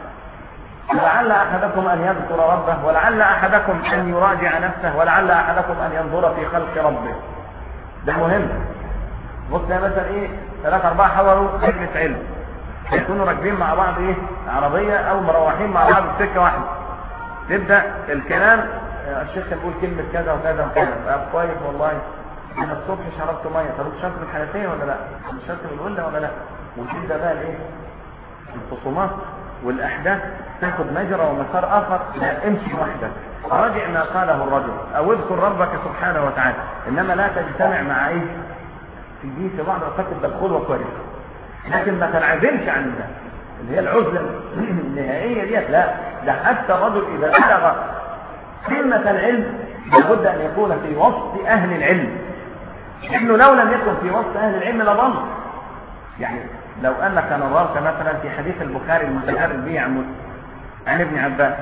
ولعل احدكم ان يذكر ربه ولعل احدكم ان يراجع نفسه ولعل احدكم ان ينظر في خلق ربه ده مهم بص يا مثلا ايه ثلاثة أربعة حضروا مجلس علم يكونوا راكبين مع بعض ايه عربية أو مروحين مع بعض في سكة واحدة تبدأ الكلام الشيخ كان بيقول كلمة كذا وكذا وكذا طب كويس والله أنا الصبح شربت مية طب شربت من الحنفية ولا لا؟ شربت من الولة ولا لا؟ وتبدأ بقى الايه؟ الخصومات والأحداث تاخد مجرى ومسار آخر لا امشي وحدك راجع ما قاله الرجل أو اذكر ربك سبحانه وتعالى إنما لا تجتمع مع ايه؟ في دي في بعض الأوقات تبقى الخلوة كويسة لكن ما تنعزلش عن ده اللي هي العزلة النهائية ديت لا ده حتى الرجل إذا بلغ قمة العلم لابد أن يكون في وسط أهل العلم لأنه لو لم يكن في وسط أهل العلم لضل يعني لو أنك نظرت مثلا في حديث البخاري المتكرر به عن عن ابن عباس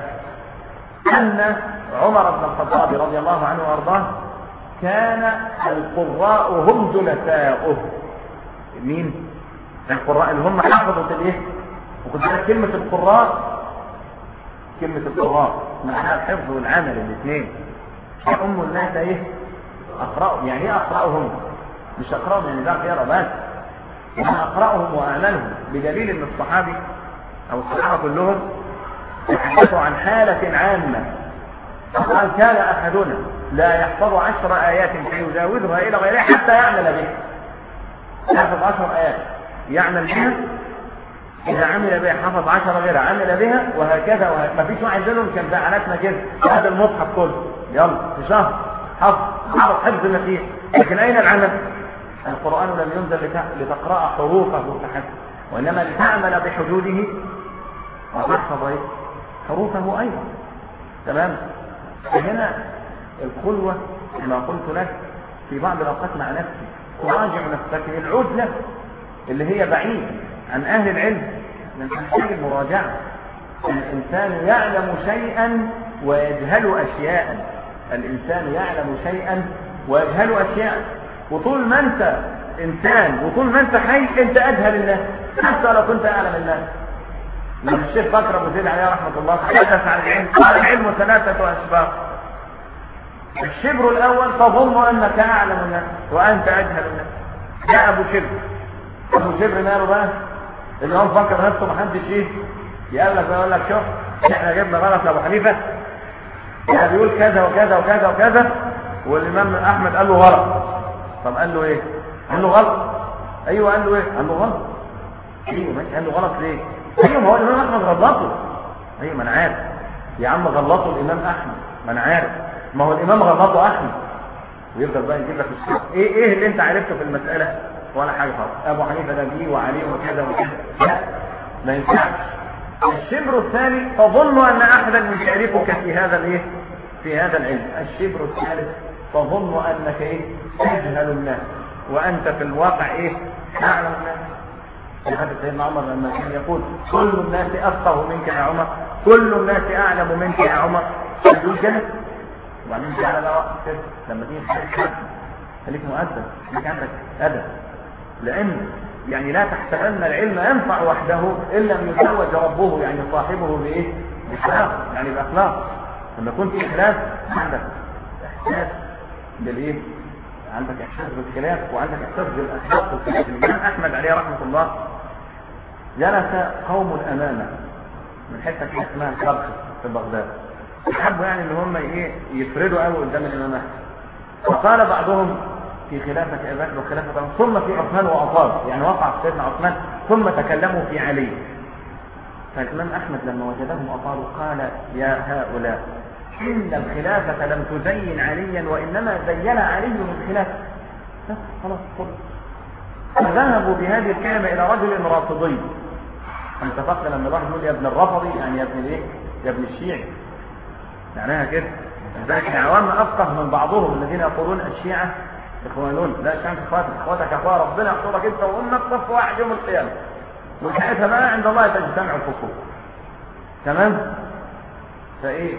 أن عمر بن الخطاب رضي الله عنه وأرضاه كان القراء هم جلساؤه مين القراء اللي هم حفظوا الايه وخد بالك كلمة القراء كلمة القراء معناها الحفظ والعمل الاثنين يأم الناس ايه اقرأهم يعني ايه اقرأهم مش اقرأهم يعني ده يقرأ بس انا اقرأهم واعملهم بدليل ان الصحابي او الصحابة كلهم يتحدثوا عن حالة عامة قال كان احدنا لا يحفظ عشر ايات فيجاوزها الى غيرها حتى يعمل بها يحفظ عشر ايات يعمل بها إذا عمل بها حفظ عشر غيرها عمل بها وهكذا وهكذا ما فيش واحد منهم كان زعلاتنا كده هذا المصحف كله يلا في شهر حفظ حفظ حفظ المسيح لكن أين العمل؟ القرآن لم ينزل لتقرأ حروفه فحسب وإنما لتعمل بحدوده وتحفظ إيه؟ حروفه أيضا تمام؟ فهنا الخلوة كما قلت لك في بعض الأوقات مع نفسي تراجع نفسك العزلة اللي هي بعيد عن أهل العلم من تحتاج المراجعة الإنسان يعلم شيئا ويجهل أشياء الإنسان يعلم شيئا ويجهل أشياء وطول ما أنت إنسان وطول ما أنت حي أنت أجهل الناس حتى لو كنت أعلم الناس لما الشيخ بكر أبو زيد عليه رحمة الله تحدث عن العلم قال العلم ثلاثة أشبار الشبر الأول تظن أنك أعلم الناس وأنت أجهل الناس يا أبو شبر أبو شبر ماله بقى اللي هو مفكر نفسه محدش ايه يقول لك يقول لك شوف احنا جبنا غلط لابو حنيفه يعني بيقول كذا وكذا وكذا وكذا والامام احمد قال له غلط طب قال له ايه قال له غلط ايوه قال له ايه قال له غلط ايوه ماشي قال له غلط ليه ايوه ما هو الامام احمد غلطه ايوه ما انا عارف يا عم غلطه الامام احمد ما انا عارف ما هو الامام غلطه احمد ويفضل بقى يجيب لك الشيء ايه ايه اللي انت عرفته في المساله ولا حاجه خالص ابو حنيفه ده بيه وعلي وكذا وكذا لا ما ينفعش الشبر الثاني تظن ان احدا يشاركك في هذا الايه في هذا العلم الشبر الثالث تظن انك ايه تجهل الناس وانت في الواقع ايه اعلم الناس لهذا سيدنا عمر لما كان يقول كل الناس افقه منك يا عمر كل الناس اعلم منك يا عمر يقول كده وبعدين تعالى بقى وقت كده لما تيجي تحكي خليك مؤدب خليك عندك ادب لان يعني لا تحسبن العلم ينفع وحده ان لم يزوج ربه يعني صاحبه بايه؟ باخلاق يعني باخلاق لما يكون في اخلاف عندك احساس بالايه؟ عندك احساس بالخلاف وعندك احساس بالاخلاق والخلاف الامام احمد عليه رحمه الله جلس قوم امامه من حته كده اسمها الخبخ في بغداد حبوا يعني ان هم ايه يفردوا قوي قدام الامام احمد وقال بعضهم في خلافة أبي بكر وخلافة عمر ثم في عثمان وأطال يعني وقع في سيدنا عثمان ثم تكلموا في علي فالإمام أحمد لما وجدهم أطالوا قال يا هؤلاء إن الخلافة لم تزين عليا وإنما زين علي الخلافة بس خلاص خلاص فذهبوا بهذه الكلمة إلى رجل رافضي أنت فقط لما الواحد يقول يا ابن الرافضي يعني يا ابن الإيه؟ يا ابن الشيعي معناها كده لذلك العوام أفقه من بعضهم الذين يقولون الشيعة اخوانون لا شان اخواتك اخواتك اخوة ربنا يحصرك انت وامك صف واحد يوم القيامة وساعتها بقى عند الله تجتمع الفصول تمام فايه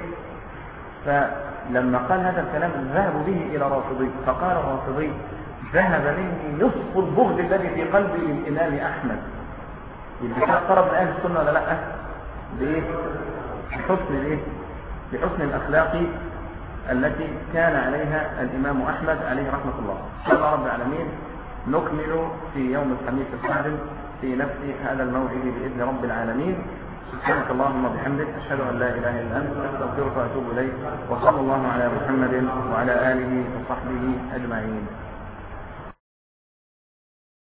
فلما قال هذا الكلام ذهبوا به الى رافضي فقال رافضي ذهب مني نصف البغض الذي في قلبي للامام احمد يبقى قرب من اهل السنه ولا لا بايه بحسن الايه بحسن الاخلاق التي كان عليها الإمام أحمد عليه رحمة الله إن شاء الله رب العالمين نكمل في يوم الخميس القادم في نفس هذا الموعد بإذن رب العالمين سبحانك اللهم وبحمدك أشهد أن لا إله إلا أنت أستغفرك وأتوب إليك وصلى الله على محمد وعلى آله وصحبه أجمعين